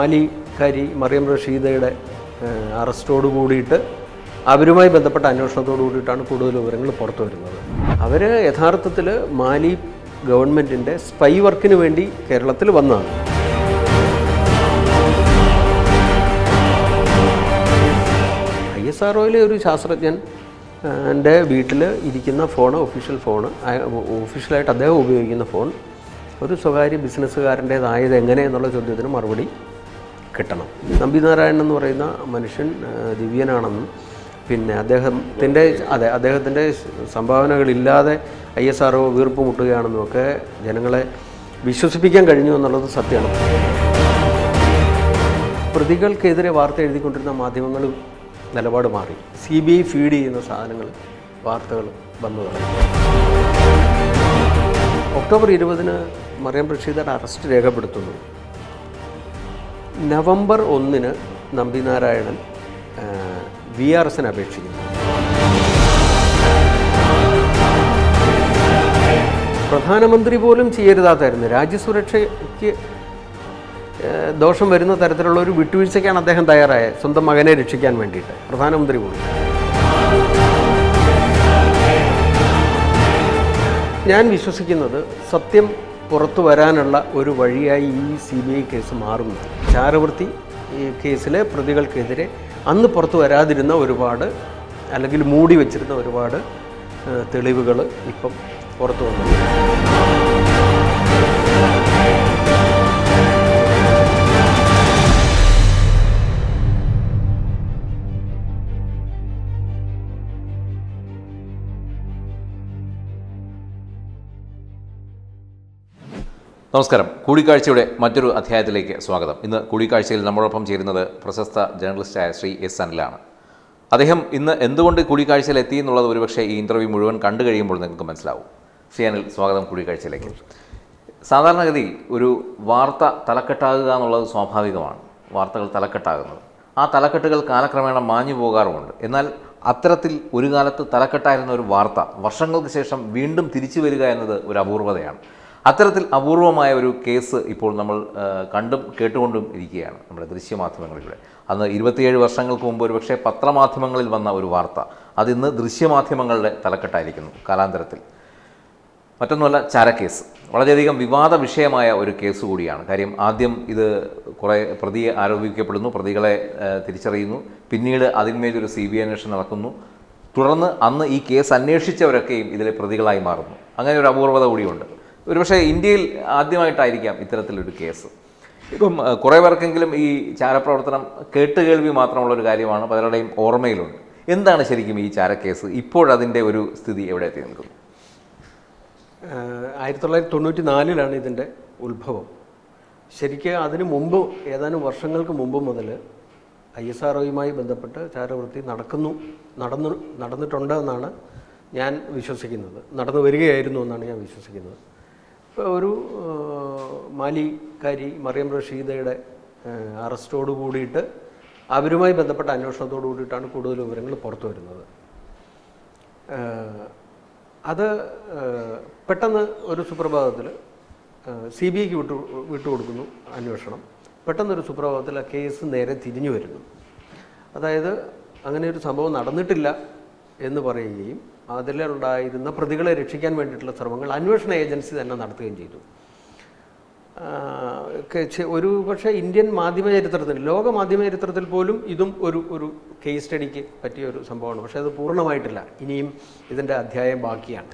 മാലിക്കാരി മറിയം റഷീദയുടെ ഏഹ്, അറസ്റ്റോട് കൂടിയിട്ട് അവരുമായി ബന്ധപ്പെട്ട അന്വേഷണത്തോട് കൂടിയിട്ടാണ് കൂടുതൽ വിവരങ്ങൾ പുറത്തു വരുന്നത് അവർ യഥാർത്ഥത്തിൽ മാലി ഗവൺമെൻറ്റിൻ്റെ സ്പൈ വർക്കിന് വേണ്ടി കേരളത്തിൽ വന്നതാണ് ഐ എസ് ആർ ഒരു ശാസ്ത്രജ്ഞൻ ആ, എൻ്റെ വീട്ടിൽ ഇരിക്കുന്ന ഫോണ് ഒഫീഷ്യൽ ഫോണ് ഒഫീഷ്യലായിട്ട് അദ്ദേഹം ഉപയോഗിക്കുന്ന ഫോൺ ഒരു സ്വകാര്യ ബിസിനസ്സുകാരൻ്റേതായത് എങ്ങനെ എന്നുള്ള ചോദ്യത്തിന് മറുപടി കിട്ടണം നമ്പിനാരായണൻ എന്ന് പറയുന്ന മനുഷ്യൻ ആ, ദിവ്യനാണെന്നും പിന്നെ അദ്ദേഹത്തിൻ്റെ അതെ അദ്ദേഹത്തിൻ്റെ സംഭാവനകളില്ലാതെ ഐ എസ് ആർ ഒ വീർപ്പ് മുട്ടുകയാണെന്നും ഒക്കെ ജനങ്ങളെ വിശ്വസിപ്പിക്കാൻ കഴിഞ്ഞു എന്നുള്ളത് സത്യമാണ് പ്രതികൾക്കെതിരെ വാർത്ത എഴുതിക്കൊണ്ടിരുന്ന മാധ്യമങ്ങൾ നിലപാട് മാറി സി ബി ഐ ഫീഡ് ചെയ്യുന്ന സാധനങ്ങൾ വാർത്തകൾ വന്നു തുടങ്ങി ഒക്ടോബർ ഇരുപതിന് മറിയം റഷീദയുടെ അറസ്റ്റ് രേഖപ്പെടുത്തുന്നു നവംബർ ഒന്നിന് നമ്പിനാരായണൻ വി ആർ എസിന് അപേക്ഷിക്കുന്നു പ്രധാനമന്ത്രി പോലും ചെയ്യരുതാത്തായിരുന്നു രാജ്യസുരക്ഷയ്ക്ക് ഏഹ് ദോഷം വരുന്ന തരത്തിലുള്ള ഒരു വിട്ടുവീഴ്ചയ്ക്കാണ് അദ്ദേഹം തയ്യാറായത് സ്വന്തം മകനെ രക്ഷിക്കാൻ വേണ്ടിയിട്ട് പ്രധാനമന്ത്രി പോലും ഞാൻ വിശ്വസിക്കുന്നത് സത്യം പുറത്തു വരാനുള്ള ഒരു വഴിയായി ഈ സി ബി ഐ കേസ് മാറുന്നു ചാരവൃത്തി ഈ കേസിലെ പ്രതികൾക്കെതിരെ അന്ന് പുറത്തു വരാതിരുന്ന ഒരുപാട് അല്ലെങ്കിൽ മൂടി വച്ചിരുന്ന ഒരുപാട് തെളിവുകൾ ഇപ്പം പുറത്തു വന്നു നമസ്കാരം കൂടിക്കാഴ്ചയുടെ മറ്റൊരു അധ്യായത്തിലേക്ക് സ്വാഗതം ഇന്ന് കൂടിക്കാഴ്ചയിൽ നമ്മളോടൊപ്പം ചേരുന്നത് പ്രശസ്ത ജേർണലിസ്റ്റായ ശ്രീ എസ് അനിലാണ് അദ്ദേഹം ഇന്ന് എന്തുകൊണ്ട് കൂടിക്കാഴ്ചയിൽ എത്തി എന്നുള്ളത് ഒരുപക്ഷെ ഈ ഇൻ്റർവ്യൂ മുഴുവൻ കണ്ടു കഴിയുമ്പോൾ നിങ്ങൾക്ക് മനസ്സിലാവും ശ്രീ അനിൽ സ്വാഗതം കൂടിക്കാഴ്ചയിലേക്ക് സാധാരണഗതിയിൽ ഒരു വാർത്ത തലക്കെട്ടാകുക എന്നുള്ളത് സ്വാഭാവികമാണ് വാർത്തകൾ തലക്കെട്ടാകുന്നത് ആ തലക്കെട്ടുകൾ കാലക്രമേണ മാഞ്ഞു പോകാറുമുണ്ട് എന്നാൽ അത്തരത്തിൽ ഒരു കാലത്ത് തലക്കെട്ടായിരുന്ന ഒരു വാർത്ത വർഷങ്ങൾക്ക് ശേഷം വീണ്ടും തിരിച്ചു വരിക എന്നത് ഒരു അപൂർവതയാണ് അത്തരത്തിൽ അപൂർവമായ ഒരു കേസ് ഇപ്പോൾ നമ്മൾ ആ, കണ്ടും കേട്ടുകൊണ്ടും ഇരിക്കുകയാണ് നമ്മുടെ ദൃശ്യമാധ്യമങ്ങളിലൂടെ അന്ന് ഇരുപത്തിയേഴ് വർഷങ്ങൾക്ക് മുമ്പ് ഒരുപക്ഷെ പത്രമാധ്യമങ്ങളിൽ വന്ന ഒരു വാർത്ത അതിന്ന് ദൃശ്യമാധ്യമങ്ങളുടെ തലക്കെട്ടായിരിക്കുന്നു കാലാന്തരത്തിൽ മറ്റൊന്നുമല്ല ചാരക്കേസ് വളരെയധികം വിവാദ വിഷയമായ ഒരു കേസ് കൂടിയാണ് കാര്യം ആദ്യം ഇത് കുറേ പ്രതിയെ ആരോപിക്കപ്പെടുന്നു പ്രതികളെ ആ, തിരിച്ചറിയുന്നു പിന്നീട് അതിന്മേലൊരു സി ബി ഐ അന്വേഷണം നടക്കുന്നു തുടർന്ന് അന്ന് ഈ കേസ് അന്വേഷിച്ചവരൊക്കെയും ഇതിലെ പ്രതികളായി മാറുന്നു അങ്ങനെ ഒരു അപൂർവത കൂടിയുണ്ട് ഒരുപക്ഷെ ഇന്ത്യയിൽ ആദ്യമായിട്ടായിരിക്കാം ഇത്തരത്തിലൊരു കേസ് ഇപ്പം ആ, കുറേ പേർക്കെങ്കിലും ഈ ചാരപ്രവർത്തനം കേട്ടുകേൾവി മാത്രമുള്ള ഒരു കാര്യമാണ് പലരുടെയും ഓർമ്മയിലുണ്ട് എന്താണ് ശരിക്കും ഈ ചാരക്കേസ് ഇപ്പോഴതിൻ്റെ ഒരു സ്ഥിതി എവിടെ എത്തി നിൽക്കുന്നു ആഹ് ആയിരത്തി തൊള്ളായിരത്തി തൊണ്ണൂറ്റി നാലിലാണ് ഇതിൻ്റെ ഉത്ഭവം ശരിക്ക് അതിന് മുമ്പ് ഏതാനും വർഷങ്ങൾക്ക് മുമ്പ് മുതൽ ഐ എസ് ആർ ഒയുമായി ബന്ധപ്പെട്ട് ചാരവൃത്തി നടക്കുന്നു നടന്നു നടന്നിട്ടുണ്ട് എന്നാണ് ഞാൻ വിശ്വസിക്കുന്നത് നടന്നു വരികയായിരുന്നു എന്നാണ് ഞാൻ വിശ്വസിക്കുന്നത് ഇപ്പോൾ ഒരു ആഹ് മാലിക്കാരി മറിയം റഷീദയുടെ ആഹ് അറസ്റ്റോട് കൂടിയിട്ട് അവരുമായി ബന്ധപ്പെട്ട അന്വേഷണത്തോട് കൂടിയിട്ടാണ് കൂടുതൽ വിവരങ്ങൾ പുറത്തു വരുന്നത് ആഹ് അത് ആഹ് പെട്ടെന്ന് ഒരു സുപ്രഭാതത്തിൽ സി ബി ഐക്ക് വിട്ടു വിട്ടുകൊടുക്കുന്നു അന്വേഷണം പെട്ടെന്നൊരു സുപ്രഭാതത്തിൽ ആ കേസ് നേരെ തിരിഞ്ഞു വരുന്നു അതായത് അങ്ങനെ ഒരു സംഭവം നടന്നിട്ടില്ല എന്ന് പറയുകയും അതിലുണ്ടായിരുന്ന പ്രതികളെ രക്ഷിക്കാൻ വേണ്ടിയിട്ടുള്ള ശ്രമങ്ങൾ അന്വേഷണ ഏജൻസി തന്നെ നടത്തുകയും ചെയ്തു ആഹ് ഒക്കെ ചെ- ഒരു പക്ഷേ ഇന്ത്യൻ മാധ്യമ ചരിത്രത്തിൽ ലോക മാധ്യമ ചരിത്രത്തിൽ പോലും ഇതും ഒരു ഒരു കേസ് സ്റ്റഡിക്ക് പറ്റിയ ഒരു സംഭവമാണ് പക്ഷേ അത് പൂർണ്ണമായിട്ടില്ല ഇനിയും ഇതിൻ്റെ അധ്യായം ബാക്കിയാണ്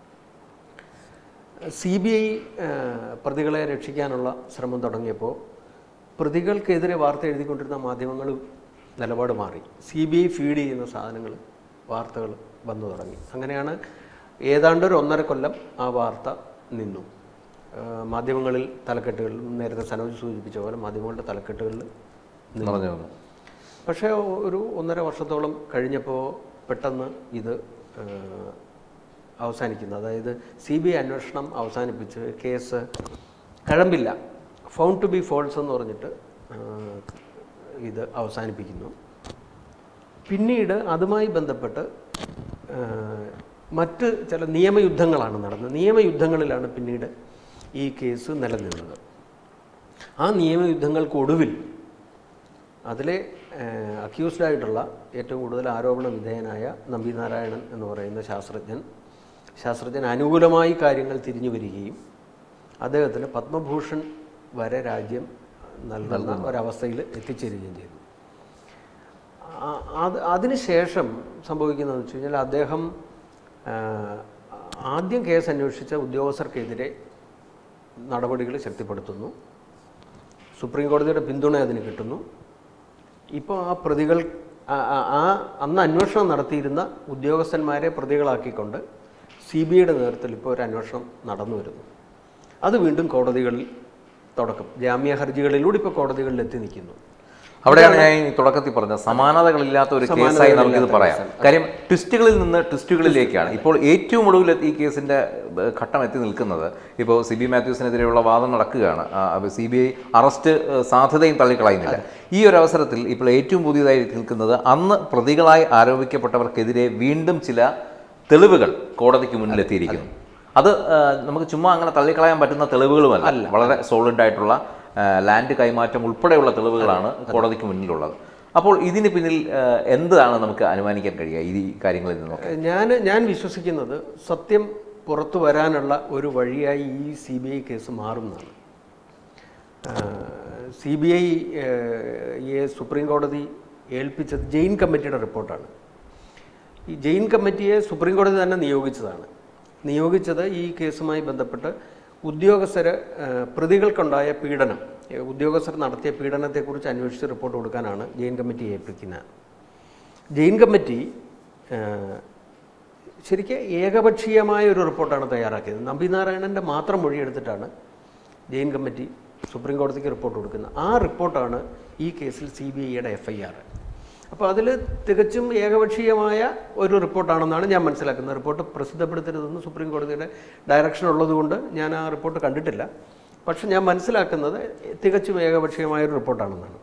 സി ബി ഐ പ്രതികളെ രക്ഷിക്കാനുള്ള ശ്രമം തുടങ്ങിയപ്പോൾ പ്രതികൾക്കെതിരെ വാർത്ത എഴുതിക്കൊണ്ടിരുന്ന മാധ്യമങ്ങൾ നിലപാട് മാറി സി ബി ഐ ഫീഡ് ചെയ്യുന്ന സാധനങ്ങൾ വാർത്തകൾ വന്നു തുടങ്ങി അങ്ങനെയാണ് ഏതാണ്ട് ഒരു ഒന്നര കൊല്ലം ആ വാർത്ത നിന്നു ആ, മാധ്യമങ്ങളിൽ തലക്കെട്ടുകളിൽ നേരത്തെ സനോജ് സൂചിപ്പിച്ച പോലെ മാധ്യമങ്ങളുടെ തലക്കെട്ടുകളിൽ പറഞ്ഞു വന്നു പക്ഷേ ഒരു ഒന്നര വർഷത്തോളം കഴിഞ്ഞപ്പോൾ പെട്ടെന്ന് ഇത് ആ, അവസാനിക്കുന്നു അതായത് സി ബി ഐ അന്വേഷണം അവസാനിപ്പിച്ച് കേസ് കഴമ്പില്ല ഫൗണ്ട് ടു ബി ഫോൾസ് എന്ന് പറഞ്ഞിട്ട് ആ, ഇത് അവസാനിപ്പിക്കുന്നു പിന്നീട് അതുമായി ബന്ധപ്പെട്ട് ആ, മറ്റ് ചില നിയമയുദ്ധങ്ങളാണ് നടന്നത് നിയമയുദ്ധങ്ങളിലാണ് പിന്നീട് ഈ കേസ് നിലനിന്നത് ആ നിയമയുദ്ധങ്ങൾക്കൊടുവിൽ അതിലെ അക്യൂസ്ഡ് ആയിട്ടുള്ള ഏറ്റവും കൂടുതൽ ആരോപണ വിധേയനായ നമ്പിനാരായണൻ എന്ന് പറയുന്ന ശാസ്ത്രജ്ഞൻ ശാസ്ത്രജ്ഞൻ അനുകൂലമായി കാര്യങ്ങൾ തിരിഞ്ഞു വരികയും അദ്ദേഹത്തിന് പത്മഭൂഷൺ വരെ രാജ്യം നൽകുന്ന ഒരവസ്ഥയിൽ എത്തിച്ചേരുകയും ചെയ്തു ആ- അത് അതിനുശേഷം സംഭവിക്കുന്നതെന്ന് വെച്ച് കഴിഞ്ഞാൽ അദ്ദേഹം ആ, ആദ്യം കേസ് അന്വേഷിച്ച ഉദ്യോഗസ്ഥർക്കെതിരെ നടപടികൾ ശക്തിപ്പെടുത്തുന്നു സുപ്രീം കോടതിയുടെ പിന്തുണ അതിന് കിട്ടുന്നു ഇപ്പോൾ ആ പ്രതികൾ ആ- ആ- ആ അന്ന് അന്വേഷണം നടത്തിയിരുന്ന ഉദ്യോഗസ്ഥന്മാരെ പ്രതികളാക്കിക്കൊണ്ട് സി ബി ഐയുടെ നേതൃത്വത്തിൽ ഇപ്പോൾ ഒരു അന്വേഷണം നടന്നു വരുന്നു അത് വീണ്ടും കോടതികളിൽ തുടക്കം ജാമ്യ ഹർജികളിലൂടെ ഇപ്പോൾ കോടതികളിൽ എത്തി നിൽക്കുന്നു അവിടെയാണ് ഞാൻ ഈ തുടക്കത്തിൽ പറഞ്ഞത് സമാനതകളില്ലാത്ത ഒരു കേസായി നമുക്കിത് പറയാം കാര്യം ട്വിസ്റ്റുകളിൽ നിന്ന് ട്വിസ്റ്റുകളിലേക്കാണ് ഇപ്പോൾ ഏറ്റവും ഒടുവിൽ ഈ കേസിന്റെ ഏഹ്, ഘട്ടം എത്തി നിൽക്കുന്നത് ഇപ്പോൾ സി ബി മാത്യൂസിനെതിരെയുള്ള വാദം നടക്കുകയാണ് സി ബി ഐ അറസ്റ്റ് ഏഹ്, സാധ്യതയും തള്ളിക്കളയുന്നില്ല ഈ ഒരു അവസരത്തിൽ ഇപ്പോൾ ഏറ്റവും പുതിയതായി നിൽക്കുന്നത് അന്ന് പ്രതികളായി ആരോപിക്കപ്പെട്ടവർക്കെതിരെ വീണ്ടും ചില തെളിവുകൾ കോടതിക്ക് മുന്നിലെത്തിയിരിക്കുന്നു അത് ഏഹ്, നമുക്ക് ചുമ്മാ അങ്ങനെ തള്ളിക്കളയാൻ പറ്റുന്ന തെളിവുകളുമല്ല വളരെ സോളിഡ് ആയിട്ടുള്ള ഏഹ്, ലാൻഡ് കൈമാറ്റം ഉൾപ്പെടെയുള്ള തെളിവുകളാണ് കോടതിക്ക് മുന്നിലുള്ളത് അപ്പോൾ ഇതിന് പിന്നിൽ ഏഹ്, എന്താണ് നമുക്ക് അനുമാനിക്കാൻ കഴിയുക ഈ കാര്യങ്ങളിൽ നിന്നൊക്കെ ഞാൻ ഞാൻ വിശ്വസിക്കുന്നത് സത്യം പുറത്തു വരാനുള്ള ഒരു വഴിയായി ഈ സി ബി ഐ കേസ് മാറുന്നതാണ് സി ബി ഐ യെ സുപ്രീം കോടതി ഏൽപ്പിച്ചത് ജെയിൻ കമ്മിറ്റിയുടെ റിപ്പോർട്ടാണ് ഈ ജെയിൻ കമ്മിറ്റിയെ സുപ്രീം കോടതി തന്നെ നിയോഗിച്ചതാണ് നിയോഗിച്ചത് ഈ കേസുമായി ബന്ധപ്പെട്ട് ഉദ്യോഗസ്ഥർ പ്രതികൾക്കുണ്ടായ പീഡനം ഏ, ഉദ്യോഗസ്ഥർ നടത്തിയ പീഡനത്തെക്കുറിച്ച് അന്വേഷിച്ച് റിപ്പോർട്ട് കൊടുക്കാനാണ് ജെയിൻ കമ്മിറ്റി ഏൽപ്പിക്കുന്നത് ജെയിൻ കമ്മിറ്റി ഏഹ്, ശരിക്കും ഏകപക്ഷീയമായ ഒരു റിപ്പോർട്ടാണ് തയ്യാറാക്കിയത് നമ്പിനാരായണൻ്റെ മാത്രം മൊഴിയെടുത്തിട്ടാണ് ജെയിൻ കമ്മിറ്റി സുപ്രീം കോടതിക്ക് റിപ്പോർട്ട് കൊടുക്കുന്നത് ആ റിപ്പോർട്ടാണ് ഈ കേസിൽ സി ബി ഐയുടെ എഫ് ഐ ആർ അപ്പോൾ അതിൽ തികച്ചും ഏകപക്ഷീയമായ ഒരു റിപ്പോർട്ടാണെന്നാണ് ഞാൻ മനസ്സിലാക്കുന്നത് റിപ്പോർട്ട് പ്രസിദ്ധപ്പെടുത്തരുതെന്ന് സുപ്രീം കോടതിയുടെ ഡയറക്ഷൻ ഉള്ളതുകൊണ്ട് ഞാൻ ആ റിപ്പോർട്ട് കണ്ടിട്ടില്ല പക്ഷെ ഞാൻ മനസ്സിലാക്കുന്നത് തികച്ചും ഏകപക്ഷീയമായ ഒരു റിപ്പോർട്ടാണെന്നാണ്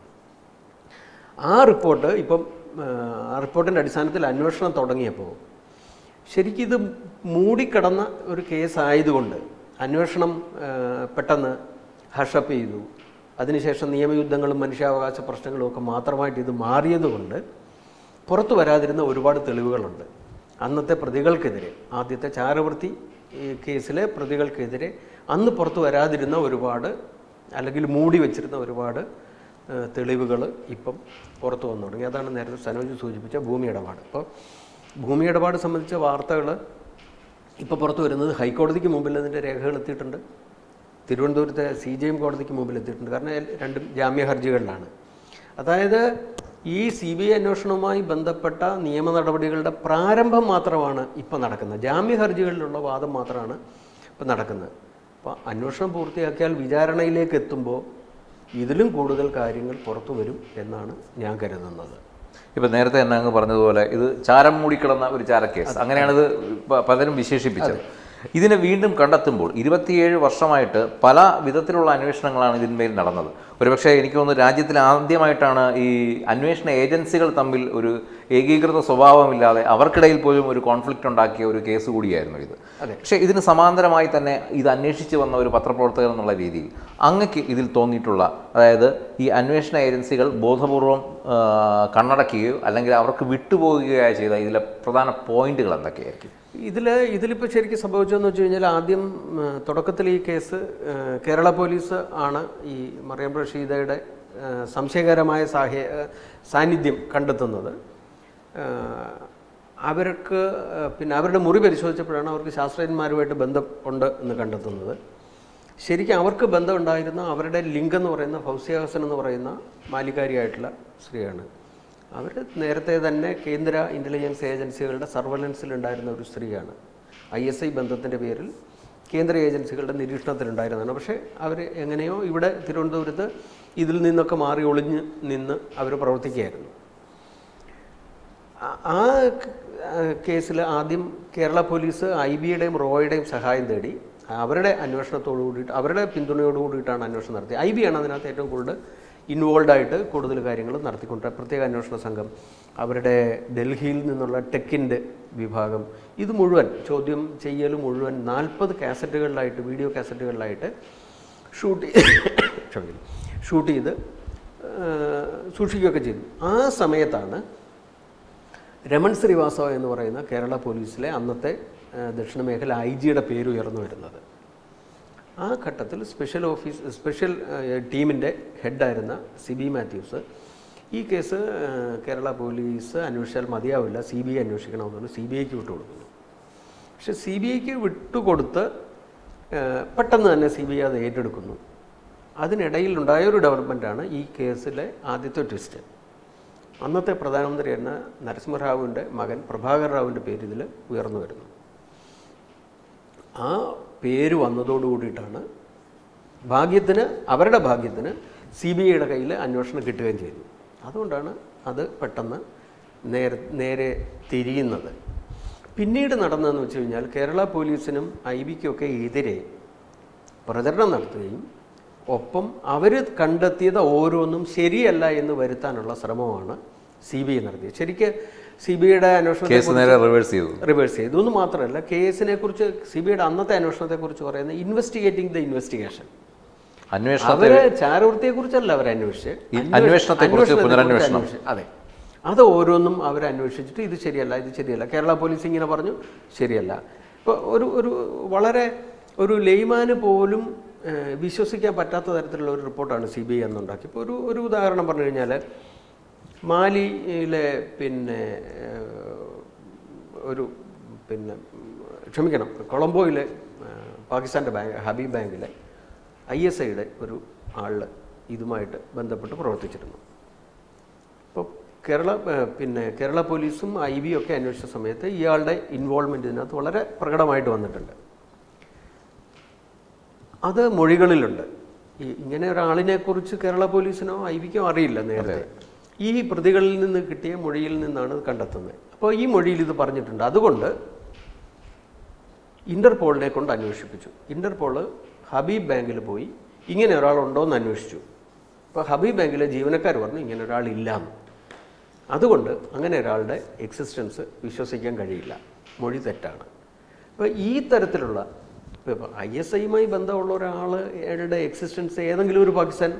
ആ റിപ്പോർട്ട് ഇപ്പം ആ, ആ റിപ്പോർട്ടിൻ്റെ അടിസ്ഥാനത്തിൽ അന്വേഷണം തുടങ്ങിയപ്പോൾ ശരിക്കും ഇത് മൂടിക്കിടന്ന ഒരു കേസായതുകൊണ്ട് അന്വേഷണം ആ, പെട്ടെന്ന് ഹഷപ്പ് ചെയ്തു അതിനുശേഷം നിയമയുദ്ധങ്ങളും മനുഷ്യാവകാശ പ്രശ്നങ്ങളും ഒക്കെ മാത്രമായിട്ട് ഇത് മാറിയതുകൊണ്ട് പുറത്തു വരാതിരുന്ന ഒരുപാട് തെളിവുകളുണ്ട് അന്നത്തെ പ്രതികൾക്കെതിരെ ആദ്യത്തെ ചാരവൃത്തി ഈ കേസിലെ പ്രതികൾക്കെതിരെ അന്ന് പുറത്തു വരാതിരുന്ന ഒരുപാട് അല്ലെങ്കിൽ മൂടി വെച്ചിരുന്ന ഒരുപാട് തെളിവുകൾ ഇപ്പം പുറത്തു വന്നു തുടങ്ങി അതാണ് നേരത്തെ സനോജ് സൂചിപ്പിച്ച ഭൂമി ഇടപാട് ഇപ്പോൾ ഭൂമി ഇടപാട് സംബന്ധിച്ച വാർത്തകൾ ഇപ്പോൾ പുറത്തു വരുന്നത് ഹൈക്കോടതിക്ക് മുമ്പിൽ അതിൻ്റെ രേഖകൾ എത്തിയിട്ടുണ്ട് തിരുവനന്തപുരത്തെ സി ജെ എം കോടതിക്ക് മുമ്പിൽ എത്തിയിട്ടുണ്ട് കാരണം എൽ- രണ്ടും ജാമ്യ ഹർജികളിലാണ് അതായത് ഈ സി ബി ഐ അന്വേഷണവുമായി ബന്ധപ്പെട്ട നിയമ നടപടികളുടെ പ്രാരംഭം മാത്രമാണ് ഇപ്പോൾ നടക്കുന്നത് ജാമ്യ ഹർജികളിലുള്ള വാദം മാത്രമാണ് ഇപ്പോൾ നടക്കുന്നത് അപ്പോൾ അന്വേഷണം പൂർത്തിയാക്കിയാൽ വിചാരണയിലേക്ക് എത്തുമ്പോൾ ഇതിലും കൂടുതൽ കാര്യങ്ങൾ പുറത്തു വരും എന്നാണ് ഞാൻ കരുതുന്നത് ഇപ്പം നേരത്തെ തന്നെ അങ്ങ് പറഞ്ഞതുപോലെ ഇത് ചാരം മൂടിക്കിടന്ന ഒരു ചാരക്കേസ് അങ്ങനെയാണ് ഇത് പ- പലരും വിശേഷിപ്പിച്ചത് ഇതിനെ വീണ്ടും കണ്ടെത്തുമ്പോൾ ഇരുപത്തിയേഴ് വർഷമായിട്ട് പല വിധത്തിലുള്ള അന്വേഷണങ്ങളാണ് ഇതിന്മേൽ നടന്നത് ഒരുപക്ഷെ എനിക്ക് തോന്നുന്നു രാജ്യത്തിൽ ആദ്യമായിട്ടാണ് ഈ അന്വേഷണ ഏജൻസികൾ തമ്മിൽ ഒരു ഏകീകൃത സ്വഭാവമില്ലാതെ അവർക്കിടയിൽ പോലും ഒരു കോൺഫ്ലിക്റ്റ് ഉണ്ടാക്കിയ ഒരു കേസ് കൂടിയായിരുന്നു ഇത് പക്ഷേ ഇതിന് സമാന്തരമായി തന്നെ ഇത് അന്വേഷിച്ച് വന്ന ഒരു പത്രപ്രവർത്തകൻ എന്നുള്ള രീതിയിൽ അങ്ങക്ക് ഇതിൽ തോന്നിയിട്ടുള്ള അതായത് ഈ അന്വേഷണ ഏജൻസികൾ ബോധപൂർവം ആ, കണ്ണടക്കുകയോ അല്ലെങ്കിൽ അവർക്ക് വിട്ടുപോകുകയോ ചെയ്ത ഇതിലെ പ്രധാന പോയിന്റുകൾ എന്തൊക്കെയായിരിക്കും ഇതിൽ ഇതിലിപ്പോൾ ശരിക്കും സംഭവിച്ചതെന്ന് വെച്ച് കഴിഞ്ഞാൽ ആദ്യം ഉം, തുടക്കത്തിൽ ഈ കേസ് ഏഹ്, കേരള പോലീസ് ആണ് ഈ മറിയം റഷീദയുടെ ഏഹ്, സംശയകരമായ സാഹേ ഏഹ്, സാന്നിധ്യം കണ്ടെത്തുന്നത് ഏഹ്, അവർക്ക് ഏഹ്, പിന്നെ അവരുടെ മുറി പരിശോധിച്ചപ്പോഴാണ് അവർക്ക് ശാസ്ത്രജ്ഞന്മാരുമായിട്ട് ബന്ധം ഉണ്ട് എന്ന് കണ്ടെത്തുന്നത് ശരിക്കും അവർക്ക് ബന്ധമുണ്ടായിരുന്ന അവരുടെ ലിങ്ക് എന്ന് പറയുന്ന ഫൗസിയ ഹസൻ എന്ന് പറയുന്ന മാലികാരിയായിട്ടുള്ള സ്ത്രീയാണ് അവർ നേരത്തെ തന്നെ കേന്ദ്ര ഇൻ്റലിജൻസ് ഏജൻസികളുടെ സർവലൻസിലുണ്ടായിരുന്ന ഒരു സ്ത്രീയാണ് ഐ എസ് ഐ ബന്ധത്തിൻ്റെ പേരിൽ കേന്ദ്ര ഏജൻസികളുടെ നിരീക്ഷണത്തിലുണ്ടായിരുന്നതാണ് പക്ഷേ അവർ എങ്ങനെയോ ഇവിടെ തിരുവനന്തപുരത്ത് ഇതിൽ നിന്നൊക്കെ മാറി ഒളിഞ്ഞ് നിന്ന് അവർ പ്രവർത്തിക്കുകയായിരുന്നു ആ- ആ കേസിൽ ആദ്യം കേരള പോലീസ് ഐ ബിയുടെയും റോയുടെയും സഹായം തേടി അവരുടെ അന്വേഷണത്തോടു കൂടിയിട്ട് അവരുടെ പിന്തുണയോട് കൂടിയിട്ടാണ് അന്വേഷണം നടത്തിയത് ഐ ബി ആണ് അതിനകത്ത് ഏറ്റവും കൂടുതൽ ഇൻവോൾവ് ആയിട്ട് കൂടുതൽ കാര്യങ്ങൾ നടത്തിക്കൊണ്ട് പ്രത്യേക അന്വേഷണ സംഘം അവരുടെ ഡൽഹിയിൽ നിന്നുള്ള ടെക്കിൻ്റെ വിഭാഗം ഇത് മുഴുവൻ ചോദ്യം ചെയ്യൽ മുഴുവൻ നാൽപ്പത് കാസറ്റുകളിലായിട്ട് വീഡിയോ കാസറ്റുകളിലായിട്ട് ഷൂട്ട് ക്ഷമിക്കണം ഷൂട്ട് ചെയ്ത് സൂക്ഷിക്കുകയൊക്കെ ചെയ്തു ആ സമയത്താണ് രമൺ ശ്രീവാസവ എന്ന് പറയുന്ന കേരള പോലീസിലെ അന്നത്തെ ആ, ദക്ഷിണ മേഖല ഐ ജിയുടെ പേര് ഉയർന്നു വരുന്നത് ആ ഘട്ടത്തിൽ സ്പെഷ്യൽ ഓഫീസ് സ്പെഷ്യൽ ടീമിൻ്റെ ഹെഡായിരുന്ന സി ബി മാത്യൂസ് ഈ കേസ് ആ, കേരള പോലീസ് അന്വേഷിച്ചാൽ മതിയാവില്ല സി ബി ഐ അന്വേഷിക്കണമെന്നുകൊണ്ട് സി ബി ഐക്ക് വിട്ടുകൊടുക്കുന്നു പക്ഷെ സി ബി ഐക്ക് വിട്ടുകൊടുത്ത് ആ, പെട്ടെന്ന് തന്നെ സി ബി ഐ അത് ഏറ്റെടുക്കുന്നു അതിനിടയിൽ ഉണ്ടായ ഒരു ഡെവലപ്മെൻറ്റാണ് ഈ കേസിലെ ആദ്യത്തെ ട്വിസ്റ്റ് അന്നത്തെ പ്രധാനമന്ത്രി എന്ന നരസിംഹറാവുവിൻ്റെ മകൻ പ്രഭാകർ റാവുവിൻ്റെ പേര് ഇതിൽ ഉയർന്നു വരുന്നു ആ പേര് വന്നതോടു കൂടിയിട്ടാണ് ഭാഗ്യത്തിന് അവരുടെ ഭാഗ്യത്തിന് സി ബി ഐയുടെ കയ്യിൽ അന്വേഷണം കിട്ടുകയും ചെയ്തു അതുകൊണ്ടാണ് അത് പെട്ടെന്ന് നേരെ നേരെ തിരിയുന്നത് പിന്നീട് നടന്നതെന്ന് വെച്ച് കഴിഞ്ഞാൽ കേരള പോലീസിനും ഐ ബിക്കൊക്കെ എതിരെ പ്രചരണം നടത്തുകയും ഒപ്പം അവർ കണ്ടെത്തിയത് ഓരോന്നും ശരിയല്ല എന്ന് വരുത്താനുള്ള ശ്രമമാണ് സി ബി ഐ നടത്തിയത് ശരിക്ക് സി ബി ഐയുടെ അന്വേഷണത്തെ കേസ് നേരെ റിവേഴ്സ് ചെയ്തു റിവേഴ്സ് ചെയ്തു എന്ന് മാത്രമല്ല കേസിനെ കുറിച്ച് സി ബി ഐയുടെ അന്നത്തെ അന്വേഷണത്തെ കുറിച്ച് പറയുന്നത് ഇൻവെസ്റ്റിഗേറ്റിംഗ് ദ ഇൻവെസ്റ്റിഗേഷൻ അന്വേഷണം അവര് ചാരവൃത്തിയെ കുറിച്ചല്ല അവർ അന്വേഷിച്ച് ഈ അന്വേഷണത്തെക്കുറിച്ച് പുനരന്വേഷണം. അന്വേഷിച്ച് അതെ അത് ഓരോന്നും അവർ അന്വേഷിച്ചിട്ട് ഇത് ശരിയല്ല ഇത് ശരിയല്ല കേരള പോലീസ് ഇങ്ങനെ പറഞ്ഞു ശരിയല്ല ഇപ്പോൾ ഒരു ഒരു വളരെ ഒരു ലെയ്മാന് പോലും ഏഹ്, വിശ്വസിക്കാൻ പറ്റാത്ത തരത്തിലുള്ള ഒരു റിപ്പോർട്ടാണ് സി ബി ഐ അന്നുണ്ടാക്കി ഇപ്പോൾ ഒരു ഒരു ഉദാഹരണം പറഞ്ഞു കഴിഞ്ഞാൽ മാലിയിലെ പിന്നെ ഏഹ്, ഒരു പിന്നെ ക്ഷമിക്കണം കൊളംബോയിലെ ഏഹ്, പാകിസ്ഥാൻ്റെ ബാങ്ക് ഹബീബ് ബാങ്കിലെ ഐ എസ് ഐയുടെ ഒരു ആള് ഇതുമായിട്ട് ബന്ധപ്പെട്ട് പ്രവർത്തിച്ചിരുന്നു അപ്പോൾ കേരള ഏഹ്, പിന്നെ കേരള പോലീസും ഐ ബി ഒക്കെ അന്വേഷിച്ച സമയത്ത് ഇയാളുടെ ഇൻവോൾവ്മെൻറ്റ് ഇതിനകത്ത് വളരെ പ്രകടമായിട്ട് വന്നിട്ടുണ്ട് അത് മൊഴികളിലുണ്ട് ഈ ഇങ്ങനെ ഒരാളിനെ കുറിച്ച് കേരള പോലീസിനോ ഐ ബിക്കോ അറിയില്ല നേരത്തെ ഈ പ്രതികളിൽ നിന്ന് കിട്ടിയ മൊഴിയിൽ നിന്നാണ് ഇത് കണ്ടെത്തുന്നത് അപ്പോൾ ഈ മൊഴിയിൽ ഇത് പറഞ്ഞിട്ടുണ്ട് അതുകൊണ്ട് ഇന്റർപോളിനെ കൊണ്ട് അന്വേഷിപ്പിച്ചു ഇന്റർപോൾ ഹബീബ് ബാങ്കിൽ പോയി ഇങ്ങനെ ഒരാളുണ്ടോ എന്ന് അന്വേഷിച്ചു അപ്പോൾ ഹബീബ് ബാങ്കിലെ ജീവനക്കാർ പറഞ്ഞു ഇങ്ങനെ ഒരാളില്ലാന്ന് അതുകൊണ്ട് അങ്ങനെ ഒരാളുടെ എക്സിസ്റ്റൻസ് വിശ്വസിക്കാൻ കഴിയില്ല മൊഴി തെറ്റാണ് അപ്പോൾ ഈ തരത്തിലുള്ള ഇപ്പോൾ ഐ എസ് ഐയുമായി ബന്ധമുള്ള ഒരാളുടെ എക്സിസ്റ്റൻസ് ഏതെങ്കിലും ഒരു പാകിസ്ഥാൻ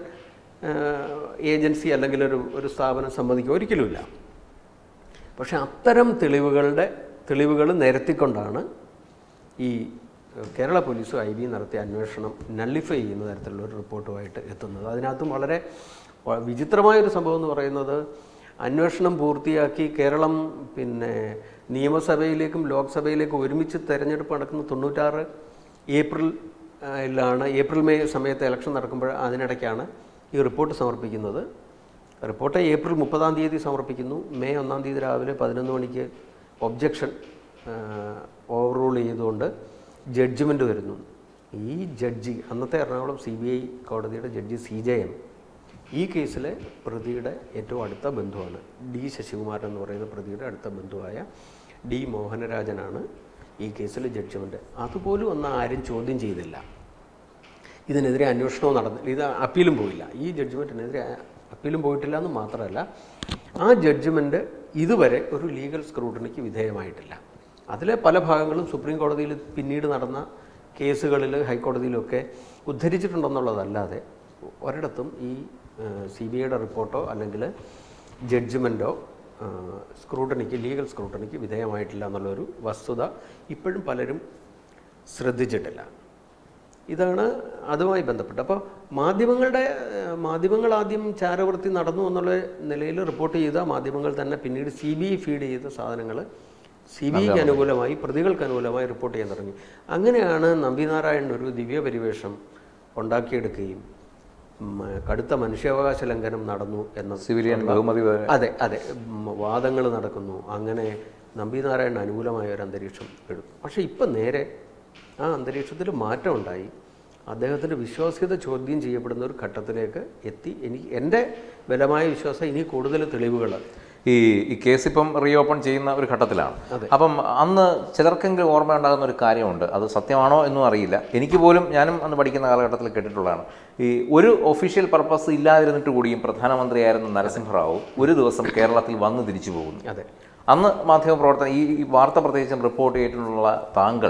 ഏജൻസി അല്ലെങ്കിൽ ഒരു ഒരു സ്ഥാപനം സമ്മതിക്കുക ഒരിക്കലുമില്ല പക്ഷെ അത്തരം തെളിവുകളുടെ തെളിവുകൾ നിരത്തിക്കൊണ്ടാണ് ഈ ഏഹ്, കേരള പോലീസും ഐ ബി നടത്തിയ അന്വേഷണം നള്ളിഫൈ ചെയ്യുന്ന തരത്തിലുള്ള ഒരു റിപ്പോർട്ടുമായിട്ട് എത്തുന്നത് അതിനകത്തും വളരെ വ- വിചിത്രമായൊരു സംഭവം എന്ന് പറയുന്നത് അന്വേഷണം പൂർത്തിയാക്കി കേരളം പിന്നെ നിയമസഭയിലേക്കും ലോക്സഭയിലേക്കും ഒരുമിച്ച് തെരഞ്ഞെടുപ്പ് നടക്കുന്ന തൊണ്ണൂറ്റാറ് ഏപ്രിൽ ആ, ലാണ് ഏപ്രിൽ മെയ് സമയത്ത് ഇലക്ഷൻ നടക്കുമ്പോൾ അതിനിടയ്ക്കാണ് ഈ റിപ്പോർട്ട് സമർപ്പിക്കുന്നത് റിപ്പോർട്ട് ഏപ്രിൽ മുപ്പതാം തീയതി സമർപ്പിക്കുന്നു മെയ് ഒന്നാം തീയതി രാവിലെ പതിനൊന്ന് മണിക്ക് ഒബ്ജക്ഷൻ ഓവർ റൂൾ ചെയ്തുകൊണ്ട് ജഡ്ജ്മെൻറ്റ് വരുന്നു ഈ ജഡ്ജി അന്നത്തെ എറണാകുളം സി ബി ഐ കോടതിയുടെ ജഡ്ജി സി ജെ എം ഈ കേസിലെ പ്രതിയുടെ ഏറ്റവും അടുത്ത ബന്ധുവാണ് ഡി ശശികുമാരൻ എന്ന് പറയുന്ന പ്രതിയുടെ അടുത്ത ബന്ധുവായ ഡി മോഹനരാജനാണ് ഈ കേസിൽ ജഡ്ജ്മെൻറ്റ് അതുപോലും ഒന്നും ആരും ചോദ്യം ചെയ്തില്ല ഇതിനെതിരെ അന്വേഷണവും നടന്നില്ല ഇത് അപ്പീലും പോയില്ല ഈ ജഡ്ജ്മെൻറ്റിനെതിരെ അപ്പീലും പോയിട്ടില്ല എന്ന് മാത്രമല്ല ആ ജഡ്ജ്മെൻറ്റ് ഇതുവരെ ഒരു ലീഗൽ സ്ക്രൂട്ടണിക്ക് വിധേയമായിട്ടില്ല അതിലെ പല ഭാഗങ്ങളും സുപ്രീം കോടതിയിൽ പിന്നീട് നടന്ന കേസുകളിൽ ഹൈക്കോടതിയിലൊക്കെ ഉദ്ധരിച്ചിട്ടുണ്ടെന്നുള്ളതല്ലാതെ ഒരിടത്തും ഈ സി ബി ഐയുടെ റിപ്പോർട്ടോ അല്ലെങ്കിൽ ജഡ്ജ്മെൻറ്റോ സ്ക്രൂട്ടണിക്ക് ലീഗൽ സ്ക്രൂട്ടണിക്ക് വിധേയമായിട്ടില്ല എന്നുള്ളൊരു വസ്തുത ഇപ്പോഴും പലരും ശ്രദ്ധിച്ചിട്ടില്ല ഇതാണ് അതുമായി ബന്ധപ്പെട്ട് അപ്പോൾ മാധ്യമങ്ങളുടെ ഏഹ്, മാധ്യമങ്ങൾ ആദ്യം ചാരവൃത്തി നടന്നു എന്നുള്ള നിലയിൽ റിപ്പോർട്ട് ചെയ്ത മാധ്യമങ്ങൾ തന്നെ പിന്നീട് സി ബി ഐ ഫീഡ് ചെയ്ത സാധനങ്ങൾ സി ബി ഐക്ക് അനുകൂലമായി പ്രതികൾക്ക് അനുകൂലമായി റിപ്പോർട്ട് ചെയ്യാൻ തുടങ്ങി അങ്ങനെയാണ് നമ്പിനാരായണൻ ഒരു ദിവ്യപരിവേഷം ഉണ്ടാക്കിയെടുക്കുകയും ഉം, കടുത്ത മനുഷ്യാവകാശ ലംഘനം നടന്നു എന്ന സിവിലിയൻ ബഹുമതി വരെ അതെ അതെ വാദങ്ങൾ നടക്കുന്നു അങ്ങനെ നമ്പിനാരായണൻ അനുകൂലമായ ഒരു അന്തരീക്ഷം എടുക്കും പക്ഷേ ഇപ്പം നേരെ ആ അന്തരീക്ഷത്തിൽ മാറ്റം ഉണ്ടായി അദ്ദേഹത്തിൻ്റെ വിശ്വാസ്യത ചോദ്യം ചെയ്യപ്പെടുന്ന ഒരു ഘട്ടത്തിലേക്ക് എത്തി എനിക്ക് എൻ്റെ ബലമായ വിശ്വാസം ഇനി കൂടുതൽ തെളിവുകൾ ഈ ഈ കേസ് ഇപ്പം റീഓപ്പൺ ചെയ്യുന്ന ഒരു ഘട്ടത്തിലാണ് അപ്പം അന്ന് ചിലർക്കെങ്കിലും ഓർമ്മയുണ്ടാകുന്ന ഒരു കാര്യമുണ്ട് അത് സത്യമാണോ എന്നും അറിയില്ല എനിക്ക് പോലും ഞാനും അന്ന് പഠിക്കുന്ന കാലഘട്ടത്തിൽ കേട്ടിട്ടുള്ളതാണ് ഈ ഒരു ഒഫീഷ്യൽ പർപ്പസ് ഇല്ലാതിരുന്നിട്ട് കൂടിയും പ്രധാനമന്ത്രിയായിരുന്ന നരസിംഹറാവു ഒരു ദിവസം കേരളത്തിൽ വന്ന് തിരിച്ചു പോകുന്നു അതെ അന്ന് മാധ്യമപ്രവർത്തനം ഈ ഈ വാർത്ത പ്രത്യേകിച്ചും റിപ്പോർട്ട് ചെയ്തിട്ടുള്ള താങ്കൾ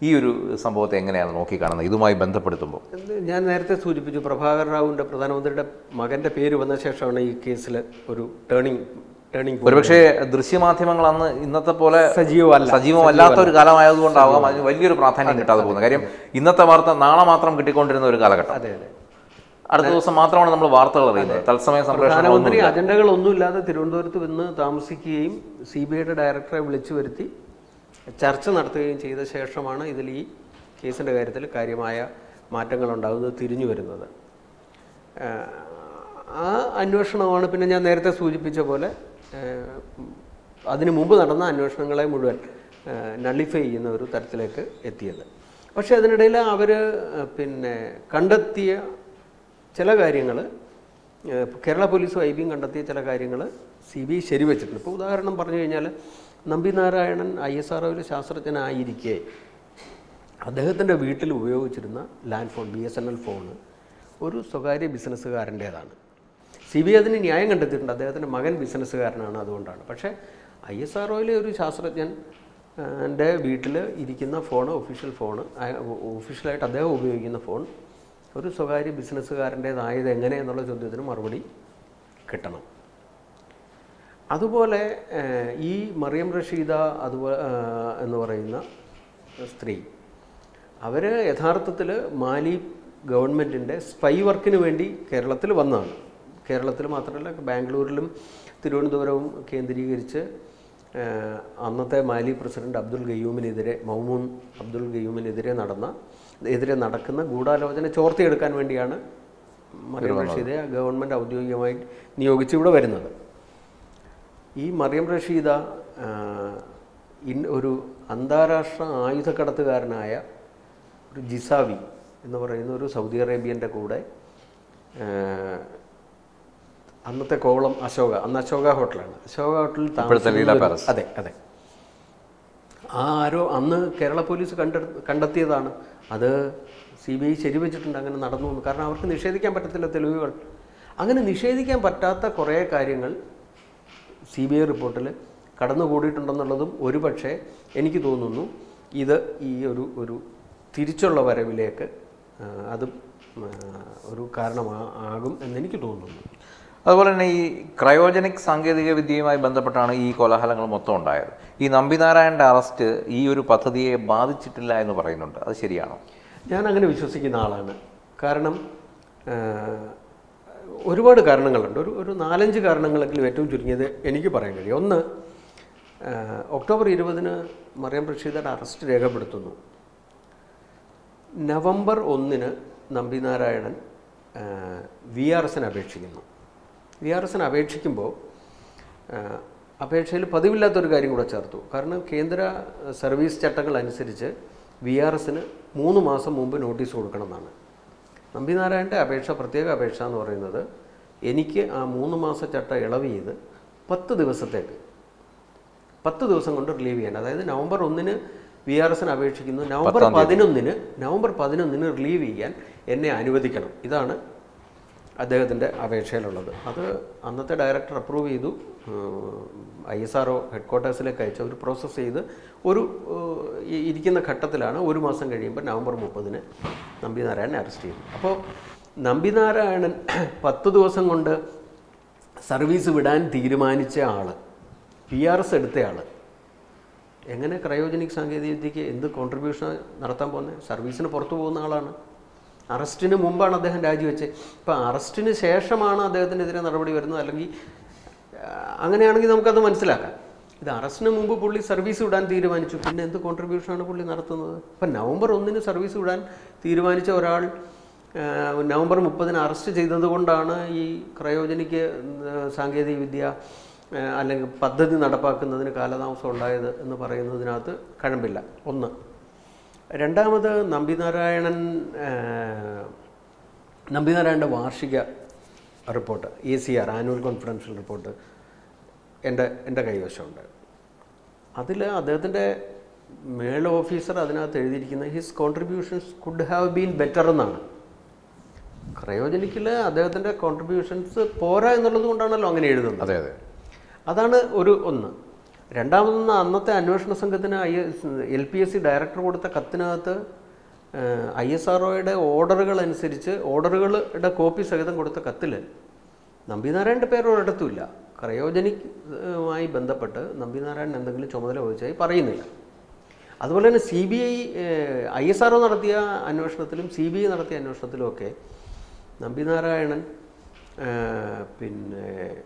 ഈ ഒരു സംഭവത്തെ എങ്ങനെയാണ് നോക്കിക്കാണുന്നത് ഇതുമായി ബന്ധപ്പെടുത്തുമ്പോൾ ഇത് ഞാൻ നേരത്തെ സൂചിപ്പിച്ചു പ്രഭാകർ റാവുവിൻ്റെ പ്രധാനമന്ത്രിയുടെ മകൻ്റെ പേര് വന്ന ശേഷമാണ് ഈ കേസിൽ ഒരു ടേണിംഗ് ടേണിംഗ് ഒരുപക്ഷെ ദൃശ്യമാധ്യമങ്ങൾ അന്ന് ഇന്നത്തെ പോലെ സജീവമല്ല സജീവമല്ലാത്ത ഒരു കാലമായതുകൊണ്ടാവാം അതിന് വലിയൊരു പ്രാധാന്യം കിട്ടാതെ പോകുന്നത് കാര്യം ഇന്നത്തെ വാർത്ത നാളെ മാത്രം കിട്ടിക്കൊണ്ടിരുന്ന ഒരു കാലഘട്ടം അതെ അതെ അടുത്ത ദിവസം മാത്രമാണ് നമ്മൾ വാർത്തകൾ അറിയുന്നത് തത്സമയ സംപ്രേഷണം പ്രധാനമന്ത്രി അജണ്ടകളൊന്നുമില്ലാതെ തിരുവനന്തപുരത്ത് വന്ന് താമസിക്കുകയും സി ബി ഐയുടെ ഡയറക്ടറെ വിളിച്ചു വരുത്തി ചർച്ച നടത്തുകയും ചെയ്ത ശേഷമാണ് ഇതിൽ ഈ കേസിൻ്റെ കാര്യത്തിൽ കാര്യമായ മാറ്റങ്ങൾ ഉണ്ടാകുന്നത് തിരിഞ്ഞു വരുന്നത് ആഹ് ആ അന്വേഷണമാണ് പിന്നെ ഞാൻ നേരത്തെ സൂചിപ്പിച്ച പോലെ ആഹ് അതിനു മുമ്പ് നടന്ന അന്വേഷണങ്ങളെ മുഴുവൻ നള്ളിഫൈ ചെയ്യുന്ന ഒരു തരത്തിലേക്ക് എത്തിയത് പക്ഷേ അതിനിടയിൽ അവർ പിന്നെ കണ്ടെത്തിയ ചില കാര്യങ്ങൾ കേരള പോലീസും ഐ ബിയും കണ്ടെത്തിയ ചില കാര്യങ്ങൾ സി ബി ഐ ശരിവെച്ചിട്ടുണ്ട് ഇപ്പോൾ ഉദാഹരണം പറഞ്ഞു കഴിഞ്ഞാൽ Nambi Narayanan I S R ശാസ്ത്രജ്ഞനായിരിക്കെ അദ്ദേഹത്തിൻ്റെ വീട്ടിൽ ഉപയോഗിച്ചിരുന്ന land phone B S N L phone ഒരു സ്വകാര്യ ബിസിനസ്സുകാരൻ്റേതാണ് സി ബി ഐ അതിന് ന്യായം കണ്ടെത്തിയിട്ടുണ്ട് അദ്ദേഹത്തിൻ്റെ മകൻ ബിസിനസ്സുകാരനാണ് അതുകൊണ്ടാണ് പക്ഷേ ഐ എസ് ആർ ഒരു ശാസ്ത്രജ്ഞൻ എൻ്റെ വീട്ടിൽ ഇരിക്കുന്ന ഫോൺ ഒഫീഷ്യൽ ഫോണ് ഒഫീഷ്യലായിട്ട് അദ്ദേഹം ഉപയോഗിക്കുന്ന ഫോൺ ഒരു സ്വകാര്യ ബിസിനസ്സുകാരൻ്റേതായത് എങ്ങനെ എന്നുള്ള ചോദ്യത്തിന് മറുപടി കിട്ടണം അതുപോലെ ഏഹ്, ഈ മറിയം റഷീദ അതുപോലെ എന്ന് പറയുന്ന സ്ത്രീ അവർ യഥാർത്ഥത്തിൽ മാലി ഗവൺമെൻറ്റിൻ്റെ സ്പൈ വർക്കിന് വേണ്ടി കേരളത്തിൽ വന്നതാണ് കേരളത്തിൽ മാത്രമല്ല ബാംഗ്ലൂരിലും തിരുവനന്തപുരവും കേന്ദ്രീകരിച്ച് ഏഹ്, അന്നത്തെ മാലി പ്രസിഡന്റ് അബ്ദുൽ ഗയ്യൂമിനെതിരെ മൗമൂൻ അബ്ദുൽ ഗയ്യൂമിനെതിരെ നടന്ന എതിരെ നടക്കുന്ന ഗൂഢാലോചന ചോർത്തിയെടുക്കാൻ വേണ്ടിയാണ് മറിയം റഷീദെ ഗവൺമെൻറ് ഔദ്യോഗികമായി നിയോഗിച്ച് ഇവിടെ വരുന്നത് ഈ മറിയം റഷീദ ആ, ഇൻ ഒരു അന്താരാഷ്ട്ര ആയുധക്കടത്തുകാരനായ ഒരു ജിസാവി എന്ന് പറയുന്ന ഒരു സൗദി അറേബ്യൻ്റെ കൂടെ ആ, അന്നത്തെ കോവളം അശോക അന്ന് അശോക ഹോട്ടലാണ് അശോക ഹോട്ടലിൽ ഇപ്പോഴത്തെ ലീല താമസിക്കുന്ന ഒരു- പാലസ്. അതെ അതെ ആ ആരോ അന്ന് കേരള പോലീസ് കണ്ടെ കണ്ടെത്തിയതാണ് അത് സി ബി ഐ ശരിവെച്ചിട്ടുണ്ട് അങ്ങനെ നടന്നു എന്ന് കാരണം അവർക്ക് നിഷേധിക്കാൻ പറ്റത്തില്ല തെളിവുകൾ അങ്ങനെ നിഷേധിക്കാൻ പറ്റാത്ത കുറേ കാര്യങ്ങൾ സി ബി ഐ റിപ്പോർട്ടിൽ കടന്നുകൂടിയിട്ടുണ്ടെന്നുള്ളതും ഒരുപക്ഷെ എനിക്ക് തോന്നുന്നു ഇത് ഈ ഒരു ഒരു തിരിച്ചുള്ള വരവിലേക്ക് ആ, അത് ആ, ഒരു കാരണമാ ആകും എന്നെനിക്ക് തോന്നുന്നു അതുപോലെ തന്നെ ഈ ക്രയോജനിക് സാങ്കേതിക വിദ്യയുമായി ബന്ധപ്പെട്ടാണ് ഈ കോലാഹലങ്ങൾ മൊത്തം ഉണ്ടായത് ഈ നമ്പിനാരായണൻ്റെ അറസ്റ്റ് ഈ ഒരു പദ്ധതിയെ ബാധിച്ചിട്ടില്ല എന്ന് പറയുന്നുണ്ട് അത് ശരിയാണോ ഞാൻ അങ്ങനെ വിശ്വസിക്കുന്ന ആളാണ് കാരണം ആ, ഒരുപാട് കാരണങ്ങളുണ്ട് ഒരു ഒരു നാലഞ്ച് കാരണങ്ങളെങ്കിലും ഏറ്റവും ചുരുങ്ങിയത് എനിക്ക് പറയാൻ കഴിയും ഒന്ന് ആ, ഒക്ടോബർ ഇരുപതിന് മറിയം റഷീദയുടെ അറസ്റ്റ് രേഖപ്പെടുത്തുന്നു നവംബർ ഒന്നിന് നമ്പിനാരായണൻ വി ആർ എസിന് അപേക്ഷിക്കുന്നു വി ആർ എസിന് അപേക്ഷിക്കുമ്പോൾ ആ, അപേക്ഷയിൽ പതിവില്ലാത്തൊരു കാര്യം കൂടെ ചേർത്തു കാരണം കേന്ദ്ര സർവീസ് ചട്ടങ്ങൾ അനുസരിച്ച് വി ആർ എസിന് മൂന്ന് മാസം മുമ്പ് നോട്ടീസ് കൊടുക്കണമെന്നാണ് നമ്പിനാരായണൻ്റെ അപേക്ഷ പ്രത്യേക അപേക്ഷ എന്ന് പറയുന്നത് എനിക്ക് ആ മൂന്ന് മാസ ചട്ട ഇളവ് ചെയ്ത് പത്ത് ദിവസത്തേക്ക് പത്ത് ദിവസം കൊണ്ട് റിലീവ് ചെയ്യാൻ അതായത് നവംബർ ഒന്നിന് വി ആർ എസിന് അപേക്ഷിക്കുന്നു നവംബർ പതിനൊന്നിന് നവംബർ പതിനൊന്നിന് റിലീവ് ചെയ്യാൻ എന്നെ അനുവദിക്കണം ഇതാണ് അദ്ദേഹത്തിൻ്റെ അപേക്ഷയിലുള്ളത് അത് അന്നത്തെ ഡയറക്ടർ അപ്രൂവ് ചെയ്തു I S R O head ക്വാർട്ടേഴ്സിലേക്ക് അയച്ച് അവർ പ്രോസസ്സ് ചെയ്ത് ഒരു ഏഹ്, ഈ ഇരിക്കുന്ന ഘട്ടത്തിലാണ് ഒരു മാസം കഴിയുമ്പോൾ നവംബർ മുപ്പതിന് നമ്പിനാരായണനെ അറസ്റ്റ് ചെയ്തു അപ്പോൾ നമ്പിനാരായണൻ പത്ത് ദിവസം കൊണ്ട് സർവീസ് വിടാൻ തീരുമാനിച്ച ആൾ പി ആർ എസ് എടുത്ത ആൾ എങ്ങനെ ക്രയോജനിക് സാങ്കേതികവിദ്യക്ക് എന്ത് കോൺട്രിബ്യൂഷൻ നടത്താൻ പോകുന്നത് സർവീസിന് പുറത്തു പോകുന്ന ആളാണ് അറസ്റ്റിന് മുമ്പാണ് അദ്ദേഹം രാജിവെച്ചത് ഇപ്പം അറസ്റ്റിന് ശേഷമാണ് അദ്ദേഹത്തിനെതിരെ നടപടി വരുന്നത് അല്ലെങ്കിൽ ആ, അങ്ങനെയാണെങ്കിൽ നമുക്കത് മനസ്സിലാക്കാം ഇത് അറസ്റ്റിന് മുമ്പ് പുള്ളി സർവീസ് വിടാൻ തീരുമാനിച്ചു പിന്നെ എന്ത് കോൺട്രിബ്യൂഷനാണ് പുള്ളി നടത്തുന്നത് ഇപ്പം നവംബർ ഒന്നിന് സർവീസ് വിടാൻ തീരുമാനിച്ച ഒരാൾ ആ, നവംബർ മുപ്പതിന് അറസ്റ്റ് ചെയ്തത് കൊണ്ടാണ് ഈ ക്രയോജനിക്ക് സാങ്കേതിക വിദ്യ ആ, അല്ലെങ്കിൽ പദ്ധതി നടപ്പാക്കുന്നതിന് കാലതാമസം ഉണ്ടായത് എന്ന് പറയുന്നതിനകത്ത് കഴമ്പില്ല ഒന്ന് രണ്ടാമത് നമ്പിനാരായണൻ ആ, നമ്പിനാരായണൻ്റെ വാർഷിക report A C R annual confidential report എൻ്റെ എൻ്റെ കൈവശമുണ്ട് അതിൽ അദ്ദേഹത്തിൻ്റെ മേൾ ഓഫീസർ അതിനകത്ത് എഴുതിയിരിക്കുന്ന his contributions could have been better എന്നാണ് ക്രയോജനിക്കിൽ അദ്ദേഹത്തിൻ്റെ കോൺട്രിബ്യൂഷൻസ് പോരാ എന്നുള്ളത് കൊണ്ടാണല്ലോ അങ്ങനെ എഴുതുന്നത് അതെ അതെ അതാണ് ഒരു ഒന്ന് രണ്ടാമതൊന്ന് അന്നത്തെ അന്വേഷണ സംഘത്തിന് I L P S C director കൊടുത്ത കത്തിനകത്ത് ഐ എസ് ആർ ഒയുടെ ഓർഡറുകൾ അനുസരിച്ച് ഓർഡറുകളുടെ കോപ്പി സഹിതം കൊടുത്ത കത്തിൽ നമ്പിനാരായണൻ്റെ പേര് ഒരിടത്തുമില്ല ക്രയോജനിക്കുമായി ബന്ധപ്പെട്ട് നമ്പിനാരായണൻ എന്തെങ്കിലും ചുമതല വഹിച്ചായി പറയുന്നില്ല അതുപോലെ തന്നെ C B I I S R O നടത്തിയ അന്വേഷണത്തിലും സി ബി ഐ നടത്തിയ അന്വേഷണത്തിലും ഒക്കെ നമ്പിനാരായണൻ ആ, പിന്നെ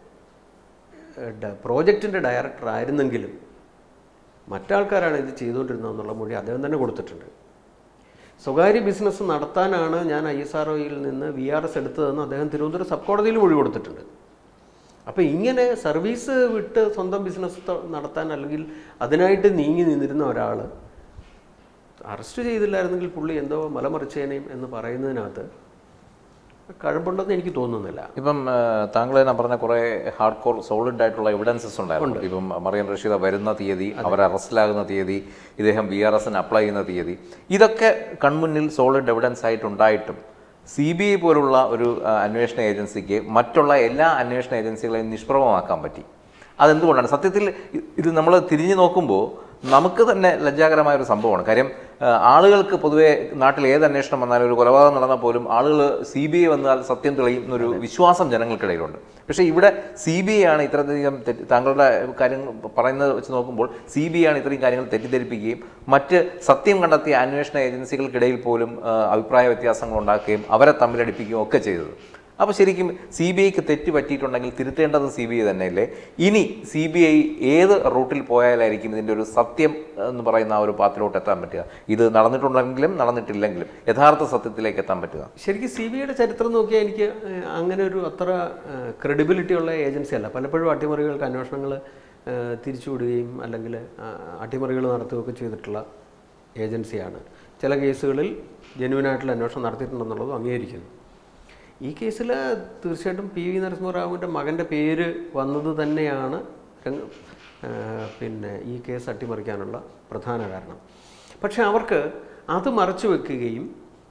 പ്രോജക്റ്റിൻ്റെ ഡയറക്ടർ ആയിരുന്നെങ്കിലും മറ്റാൾക്കാരാണ് ഇത് ചെയ്തുകൊണ്ടിരുന്നതെന്നുള്ള മൊഴി അദ്ദേഹം തന്നെ കൊടുത്തിട്ടുണ്ട് സ്വകാര്യ ബിസിനസ് നടത്താനാണ് ഞാൻ ഐ എസ് ആർ ഒയിൽ നിന്ന് വി ആർ എസ് എടുത്തതെന്ന് അദ്ദേഹം തിരുവനന്തപുരം സബ് കോടതിയിൽ മൊഴി കൊടുത്തിട്ടുണ്ട് അപ്പോൾ ഇങ്ങനെ സർവീസ് വിട്ട് സ്വന്തം ബിസിനസ് ത- നടത്താൻ അല്ലെങ്കിൽ അതിനായിട്ട് നീങ്ങി നിന്നിരുന്ന ഒരാൾ അറസ്റ്റ് ചെയ്തില്ലായിരുന്നെങ്കിൽ പുള്ളി എന്തോ മലമറിച്ചേനേയും എന്ന് പറയുന്നതിനകത്ത് കഴമ്പുണ്ടെന്ന് എനിക്ക് തോന്നുന്നില്ല ഇപ്പം ആ, താങ്കൾ തന്നെ പറഞ്ഞ കുറേ ഹാർഡ് കോർ സോളിഡ് ആയിട്ടുള്ള എവിഡൻസസ് ഉണ്ടായിരുന്നു ഇപ്പം മറിയം റഷീദ വരുന്ന തീയതി അവർ അറസ്റ്റിലാകുന്ന തീയതി ഇദ്ദേഹം ബി ആർ എസിന് അപ്ലൈ ചെയ്യുന്ന തീയതി ഇതൊക്കെ കൺമുന്നിൽ സോളിഡ് എവിഡൻസ് ആയിട്ടുണ്ടായിട്ടും സി ബി ഐ പോലുള്ള ഒരു ആ, അന്വേഷണ ഏജൻസിക്ക് മറ്റുള്ള എല്ലാ അന്വേഷണ ഏജൻസികളെയും നിഷ്പ്രഭമാക്കാൻ പറ്റി അതെന്തുകൊണ്ടാണ് സത്യത്തിൽ ഇ- ഇത് നമ്മൾ തിരിഞ്ഞു നോക്കുമ്പോൾ നമുക്ക് തന്നെ ലജ്ജാകരമായ ഒരു സംഭവമാണ് കാര്യം ആ, ആളുകൾക്ക് പൊതുവേ നാട്ടിൽ ഏത് അന്വേഷണം വന്നാലും ഒരു കൊലപാതകം നടന്നാൽ പോലും ആളുകൾ സി ബി ഐ വന്നാൽ സത്യം തെളിയും എന്നൊരു വിശ്വാസം ജനങ്ങൾക്കിടയിലുണ്ട് പക്ഷേ ഇവിടെ സി ബി ഐ ആണ് ഇത്രയധികം തെറ്റ് താങ്കളുടെ കാര്യങ്ങൾ പറയുന്നത് വെച്ച് നോക്കുമ്പോൾ സി ബി ഐ ആണ് ഇത്രയും കാര്യങ്ങൾ തെറ്റിദ്ധരിപ്പിക്കുകയും മറ്റ് സത്യം കണ്ടെത്തിയ അന്വേഷണ ഏജൻസികൾക്കിടയിൽ പോലും ആ, അഭിപ്രായ വ്യത്യാസങ്ങൾ ഉണ്ടാക്കുകയും അവരെ തമ്മിലടിപ്പിക്കുകയും ഒക്കെ ചെയ്തത് അപ്പോൾ ശരിക്കും സി ബി ഐക്ക് തെറ്റ് പറ്റിയിട്ടുണ്ടെങ്കിൽ തിരുത്തേണ്ടത് സി ബി ഐ തന്നെയല്ലേ ഇനി സി ബി ഐ ഏത് റൂട്ടിൽ പോയാലായിരിക്കും ഇതിൻ്റെ ഒരു സത്യം എന്ന് പറയുന്ന ആ ഒരു പാത്തിലോട്ട് എത്താൻ പറ്റുക ഇത് നടന്നിട്ടുണ്ടെങ്കിലും നടന്നിട്ടില്ലെങ്കിലും യഥാർത്ഥ സത്യത്തിലേക്ക് എത്താൻ പറ്റുക ശരിക്കും സി ബി ഐയുടെ ചരിത്രം നോക്കിയാൽ എനിക്ക് ഏഹ്, അങ്ങനെ ഒരു അത്ര ക്രെഡിബിലിറ്റി ഉള്ള ഏജൻസി അല്ല പലപ്പോഴും അട്ടിമറികൾക്ക് അന്വേഷണങ്ങൾ തിരിച്ചുവിടുകയും അല്ലെങ്കിൽ ആ, അട്ടിമറികൾ നടത്തുകയൊക്കെ ചെയ്തിട്ടുള്ള ഏജൻസിയാണ് ചില കേസുകളിൽ ജെന്യൂനായിട്ടുള്ള അന്വേഷണം നടത്തിയിട്ടുണ്ടെന്നുള്ളതും അംഗീകരിക്കുന്നു ഈ കേസിൽ തീർച്ചയായിട്ടും പി വി നരസിംഹറാവുവിൻ്റെ മകൻ്റെ പേര് വന്നത് തന്നെയാണ് രംഗ- ആ, പിന്നെ ഈ കേസ് അട്ടിമറിക്കാനുള്ള പ്രധാന കാരണം പക്ഷെ അവർക്ക് അത് മറച്ചു വെക്കുകയും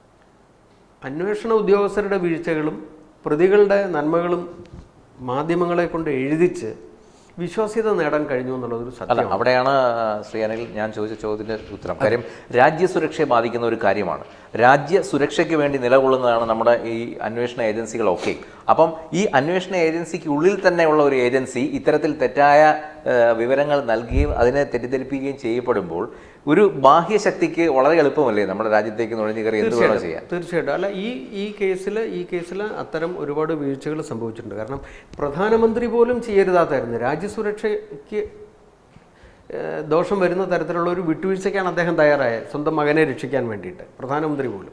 അന്വേഷണ ഉദ്യോഗസ്ഥരുടെ വീഴ്ചകളും പ്രതികളുടെ നന്മകളും മാധ്യമങ്ങളെ കൊണ്ട് എഴുതിച്ച് വിശ്വാസ്യത നേടാൻ കഴിഞ്ഞു എന്നുള്ളതൊരു അല്ല സത്യമാണ് അവിടെയാണ് ശ്രീ അനിൽ ഞാൻ ചോദിച്ച ചോദ്യത്തിന്റെ ഉത്തരം കാര്യം രാജ്യസുരക്ഷയെ ബാധിക്കുന്ന ഒരു കാര്യമാണ് രാജ്യ സുരക്ഷയ്ക്ക് വേണ്ടി നിലകൊള്ളുന്നതാണ് നമ്മുടെ ഈ അന്വേഷണ ഏജൻസികളൊക്കെ അപ്പം ഈ അന്വേഷണ ഏജൻസിക്ക് ഉള്ളിൽ തന്നെയുള്ള ഒരു ഏജൻസി ഇത്തരത്തിൽ തെറ്റായ ഏഹ്, വിവരങ്ങൾ നൽകുകയും അതിനെ തെറ്റിദ്ധരിപ്പിക്കുകയും ചെയ്യപ്പെടുമ്പോൾ ഒരു ബാഹ്യശക്തിക്ക് വളരെ എളുപ്പമല്ലേ നമ്മുടെ രാജ്യത്തേക്ക് നുഴഞ്ഞു കയറി എന്ത് വേണോ ചെയ്യാൻ തീർച്ചയായിട്ടും അല്ല ഈ ഈ കേസിൽ ഈ കേസിൽ അത്തരം ഒരുപാട് വീഴ്ചകൾ സംഭവിച്ചിട്ടുണ്ട് കാരണം പ്രധാനമന്ത്രി പോലും ചെയ്യരുതാത്തായിരുന്നു രാജ്യസുരക്ഷയ്ക്ക് ഏഹ്, ദോഷം വരുന്ന തരത്തിലുള്ള ഒരു വിട്ടുവീഴ്ചയ്ക്കാണ് അദ്ദേഹം തയ്യാറായത് സ്വന്തം മകനെ രക്ഷിക്കാൻ വേണ്ടിയിട്ട് പ്രധാനമന്ത്രി പോലും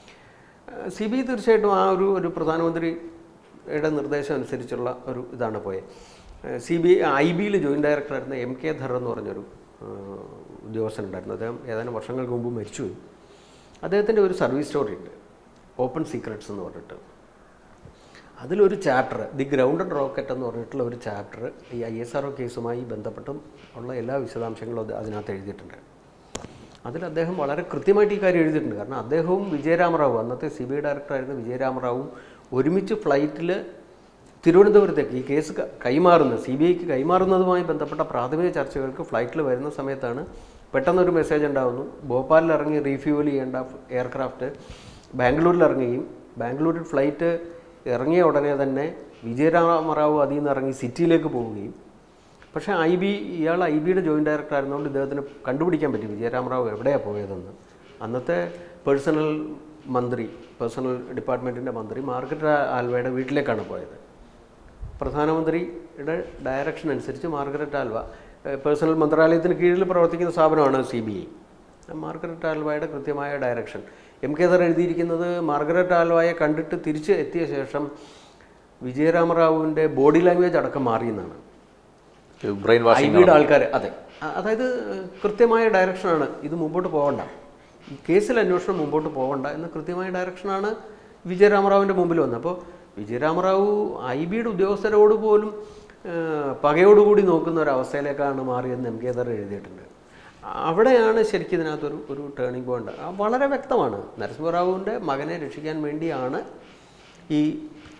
സി ബി തീർച്ചയായിട്ടും ആ ഒരു ഒരു പ്രധാനമന്ത്രിയുടെ നിർദ്ദേശം അനുസരിച്ചുള്ള ഒരു ഇതാണ് പോയത് സി ബി ഐ ബിയിൽ ജോയിൻറ്റ് ഡയറക്ടറായിരുന്ന എം കെ ധർ എന്ന് പറഞ്ഞൊരു ഏഹ്, ഉദ്യോഗസ്ഥനുണ്ടായിരുന്നു അദ്ദേഹം ഏതാനും വർഷങ്ങൾക്ക് മുമ്പ് മരിച്ചുപോയി അദ്ദേഹത്തിൻ്റെ ഒരു സർവീസ് സ്റ്റോറി ഉണ്ട് ഓപ്പൺ സീക്രട്സ് എന്ന് പറഞ്ഞിട്ട് അതിലൊരു ചാപ്റ്റർ ദി ഗ്രൗണ്ടഡ് റോക്കറ്റ് എന്ന് പറഞ്ഞിട്ടുള്ള ഒരു ചാപ്റ്റർ ഈ ഐ എസ് ആർ ഒ കേസുമായി ബന്ധപ്പെട്ടും ഉള്ള എല്ലാ വിശദാംശങ്ങളും അത് അതിനകത്ത് എഴുതിയിട്ടുണ്ട് അതിൽ അദ്ദേഹം വളരെ കൃത്യമായിട്ട് ഈ കാര്യം എഴുതിയിട്ടുണ്ട് കാരണം അദ്ദേഹവും വിജയരാമറാവു അന്നത്തെ സി ബി ഐ ഡയറക്ടറായിരുന്ന വിജയരാമറാവും ഒരുമിച്ച് ഫ്ലൈറ്റിൽ തിരുവനന്തപുരത്തേക്ക് ഈ കേസ് ക- കൈമാറുന്ന സി ബി ഐക്ക് കൈമാറുന്നതുമായി ബന്ധപ്പെട്ട പ്രാഥമിക ചർച്ചകൾക്ക് ഫ്ലൈറ്റിൽ വരുന്ന സമയത്താണ് പെട്ടെന്നൊരു മെസ്സേജ് ഉണ്ടാകുന്നു ഭോപ്പാലിൽ ഇറങ്ങി റീഫ്യൂവൽ ചെയ്യേണ്ട എയർക്രാഫ്റ്റ് ബാംഗ്ലൂരിൽ ഇറങ്ങുകയും ബാംഗ്ലൂരിൽ ഫ്ലൈറ്റ് ഇറങ്ങിയ ഉടനെ തന്നെ വിജയരാമറാവു അതിൽ നിന്ന് ഇറങ്ങി സിറ്റിയിലേക്ക് പോവുകയും പക്ഷേ ഐ ബി ഇയാൾ ഐ ബിയുടെ ജോയിൻറ്റ് ഡയറക്ടർ ആയിരുന്നുകൊണ്ട് ഇദ്ദേഹത്തിന് കണ്ടുപിടിക്കാൻ പറ്റി വിജയരാമറാവു എവിടെയാണ് പോയതെന്ന് അന്നത്തെ പേഴ്സണൽ മന്ത്രി പേഴ്സണൽ ഡിപ്പാർട്ട്മെൻറ്റിൻ്റെ മന്ത്രി മാർഗരറ്റ് ആൽവയുടെ വീട്ടിലേക്കാണ് പോയത് പ്രധാനമന്ത്രിയുടെ ഡയറക്ഷൻ അനുസരിച്ച് മാർഗരറ്റ് ആൽവ ഏഹ്, പേഴ്സണൽ മന്ത്രാലയത്തിന് കീഴിൽ പ്രവർത്തിക്കുന്ന സ്ഥാപനമാണ് സി ബി ഐ മാർഗരറ്റ് ആൽവയുടെ കൃത്യമായ ഡയറക്ഷൻ എം കെ ദർ എഴുതിയിരിക്കുന്നത് മാർഗരറ്റ് ആൽവയെ കണ്ടിട്ട് തിരിച്ച് എത്തിയ ശേഷം വിജയരാമറാവുവിൻ്റെ ബോഡി ലാംഗ്വേജ് അടക്കം മാറിയെന്നാണ് ബ്രെയിൻ ഐ വാഷിംഗ് ബിയുടെ ആൾക്കാർ അതെ അ- അതായത് കൃത്യമായ ഡയറക്ഷനാണ് ഇത് മുമ്പോട്ട് പോകണ്ട ഈ കേസിൽ അന്വേഷണം മുമ്പോട്ട് പോകണ്ട എന്ന കൃത്യമായ ഡയറക്ഷനാണ് വിജയരാമറാവുവിൻ്റെ മുമ്പിൽ വന്നത് അപ്പോൾ വിജയരാമറാവു ഐ ബിയുടെ ഉദ്യോഗസ്ഥരോട് പോലും ആ, പകയോടുകൂടി നോക്കുന്ന ഒരു അവസ്ഥയിലേക്കാണ് മാറിയെന്ന് എം കെ ദർ എഴുതിയിട്ടുണ്ട് അവിടെയാണ് ശരിക്കും ഇതിനകത്തൊരു ഒരു ടേണിംഗ് പോയിന്റ് വളരെ വ്യക്തമാണ് നരസിംഹറാവുവിൻ്റെ മകനെ രക്ഷിക്കാൻ വേണ്ടിയാണ് ഈ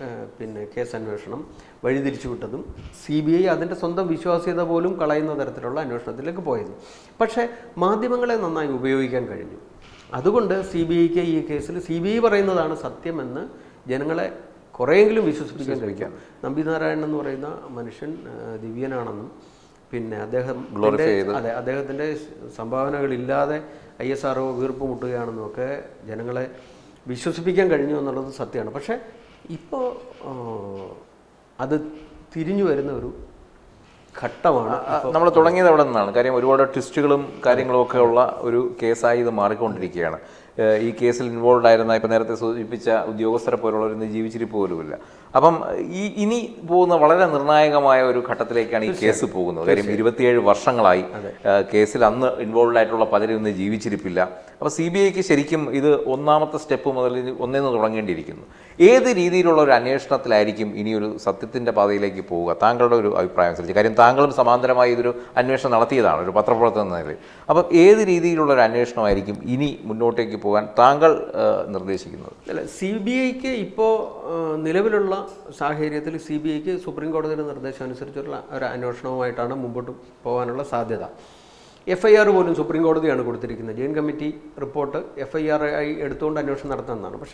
ഏഹ്, പിന്നെ കേസ് അന്വേഷണം വഴിതിരിച്ചു വിട്ടതും സി ബി ഐ അതിൻ്റെ സ്വന്തം വിശ്വാസ്യത പോലും കളയുന്ന തരത്തിലുള്ള അന്വേഷണത്തിലേക്ക് പോയത് പക്ഷേ മാധ്യമങ്ങളെ നന്നായി ഉപയോഗിക്കാൻ കഴിഞ്ഞു അതുകൊണ്ട് സി ബി ഐക്ക് ഈ കേസിൽ സി ബി ഐ പറയുന്നതാണ് സത്യമെന്ന് ജനങ്ങളെ കുറേയെങ്കിലും വിശ്വസിപ്പിക്കാൻ കഴിക്കാം നമ്പിനാരായണൻ എന്ന് പറയുന്ന മനുഷ്യൻ ഏഹ്, ദിവ്യനാണെന്നും പിന്നെ അദ്ദേഹം Glorify ചെയ്ത്. അതെ അദ്ദേഹത്തിൻ്റെ സംഭാവനകളില്ലാതെ ഐ എസ് ആർ വീർപ്പ് മുട്ടുകയാണെന്നും ഒക്കെ ജനങ്ങളെ വിശ്വസിപ്പിക്കാൻ കഴിഞ്ഞു എന്നുള്ളത് സത്യമാണ് പക്ഷേ ഇപ്പോൾ അത് തിരിഞ്ഞു വരുന്ന ഒരു ഘട്ടമാണ് നമ്മൾ തുടങ്ങിയത് അവിടെ നിന്നാണ് കാര്യം ഒരുപാട് ട്വിസ്റ്റുകളും കാര്യങ്ങളും ഒക്കെ ഉള്ള ഒരു കേസായി ഇത് മാറിക്കൊണ്ടിരിക്കുകയാണ് ഏഹ് ഈ കേസിൽ ഇൻവോൾവ് ആയിരുന്ന ഇപ്പം നേരത്തെ സൂചിപ്പിച്ച ഉദ്യോഗസ്ഥരെ പോലുള്ളവർ ഇന്ന് ജീവിച്ചിരിപ്പ് പോലുമില്ല അപ്പം ഈ ഇനി പോകുന്ന വളരെ നിർണായകമായ ഒരു ഘട്ടത്തിലേക്കാണ് ഈ കേസ് പോകുന്നത് കാര്യം ഇരുപത്തിയേഴ് വർഷങ്ങളായി ഏഹ് കേസിൽ അന്ന് ഇൻവോൾവ് ആയിട്ടുള്ള പലരും ഇന്ന് ജീവിച്ചിരിപ്പില്ല അപ്പോൾ സി ബി ഐക്ക് ശരിക്കും ഇത് ഒന്നാമത്തെ സ്റ്റെപ്പ് മുതൽ ഇനി ഒന്നേന്ന് തുടങ്ങേണ്ടിയിരിക്കുന്നു ഏത് രീതിയിലുള്ള ഒരു അന്വേഷണത്തിലായിരിക്കും ഇനി ഒരു സത്യത്തിൻ്റെ പാതയിലേക്ക് പോവുക താങ്കളുടെ ഒരു അഭിപ്രായം അനുസരിച്ച് കാര്യം താങ്കളും സമാന്തരമായി ഇതൊരു അന്വേഷണം നടത്തിയതാണ് ഒരു പത്രപ്രവർത്തനം എന്ന നിലയിൽ അപ്പം ഏത് രീതിയിലുള്ള ഒരു അന്വേഷണമായിരിക്കും ഇനി മുന്നോട്ടേക്ക് പോകാൻ താങ്കൾ ഏഹ്, നിർദ്ദേശിക്കുന്നത് അല്ല സി ബി ഐക്ക് ഇപ്പോൾ നിലവിലുള്ള സാഹചര്യത്തിൽ സി ബി ഐക്ക് സുപ്രീം കോടതിയുടെ നിർദ്ദേശം അനുസരിച്ചുള്ള ഒരു അന്വേഷണവുമായിട്ടാണ് മുമ്പോട്ട് പോകാനുള്ള സാധ്യത എഫ് ഐ ആർ പോലും സുപ്രീം കോടതിയാണ് കൊടുത്തിരിക്കുന്നത് Jain committee report F I R ആയി എടുത്തുകൊണ്ട് അന്വേഷണം നടത്തുന്നതാണ് പക്ഷേ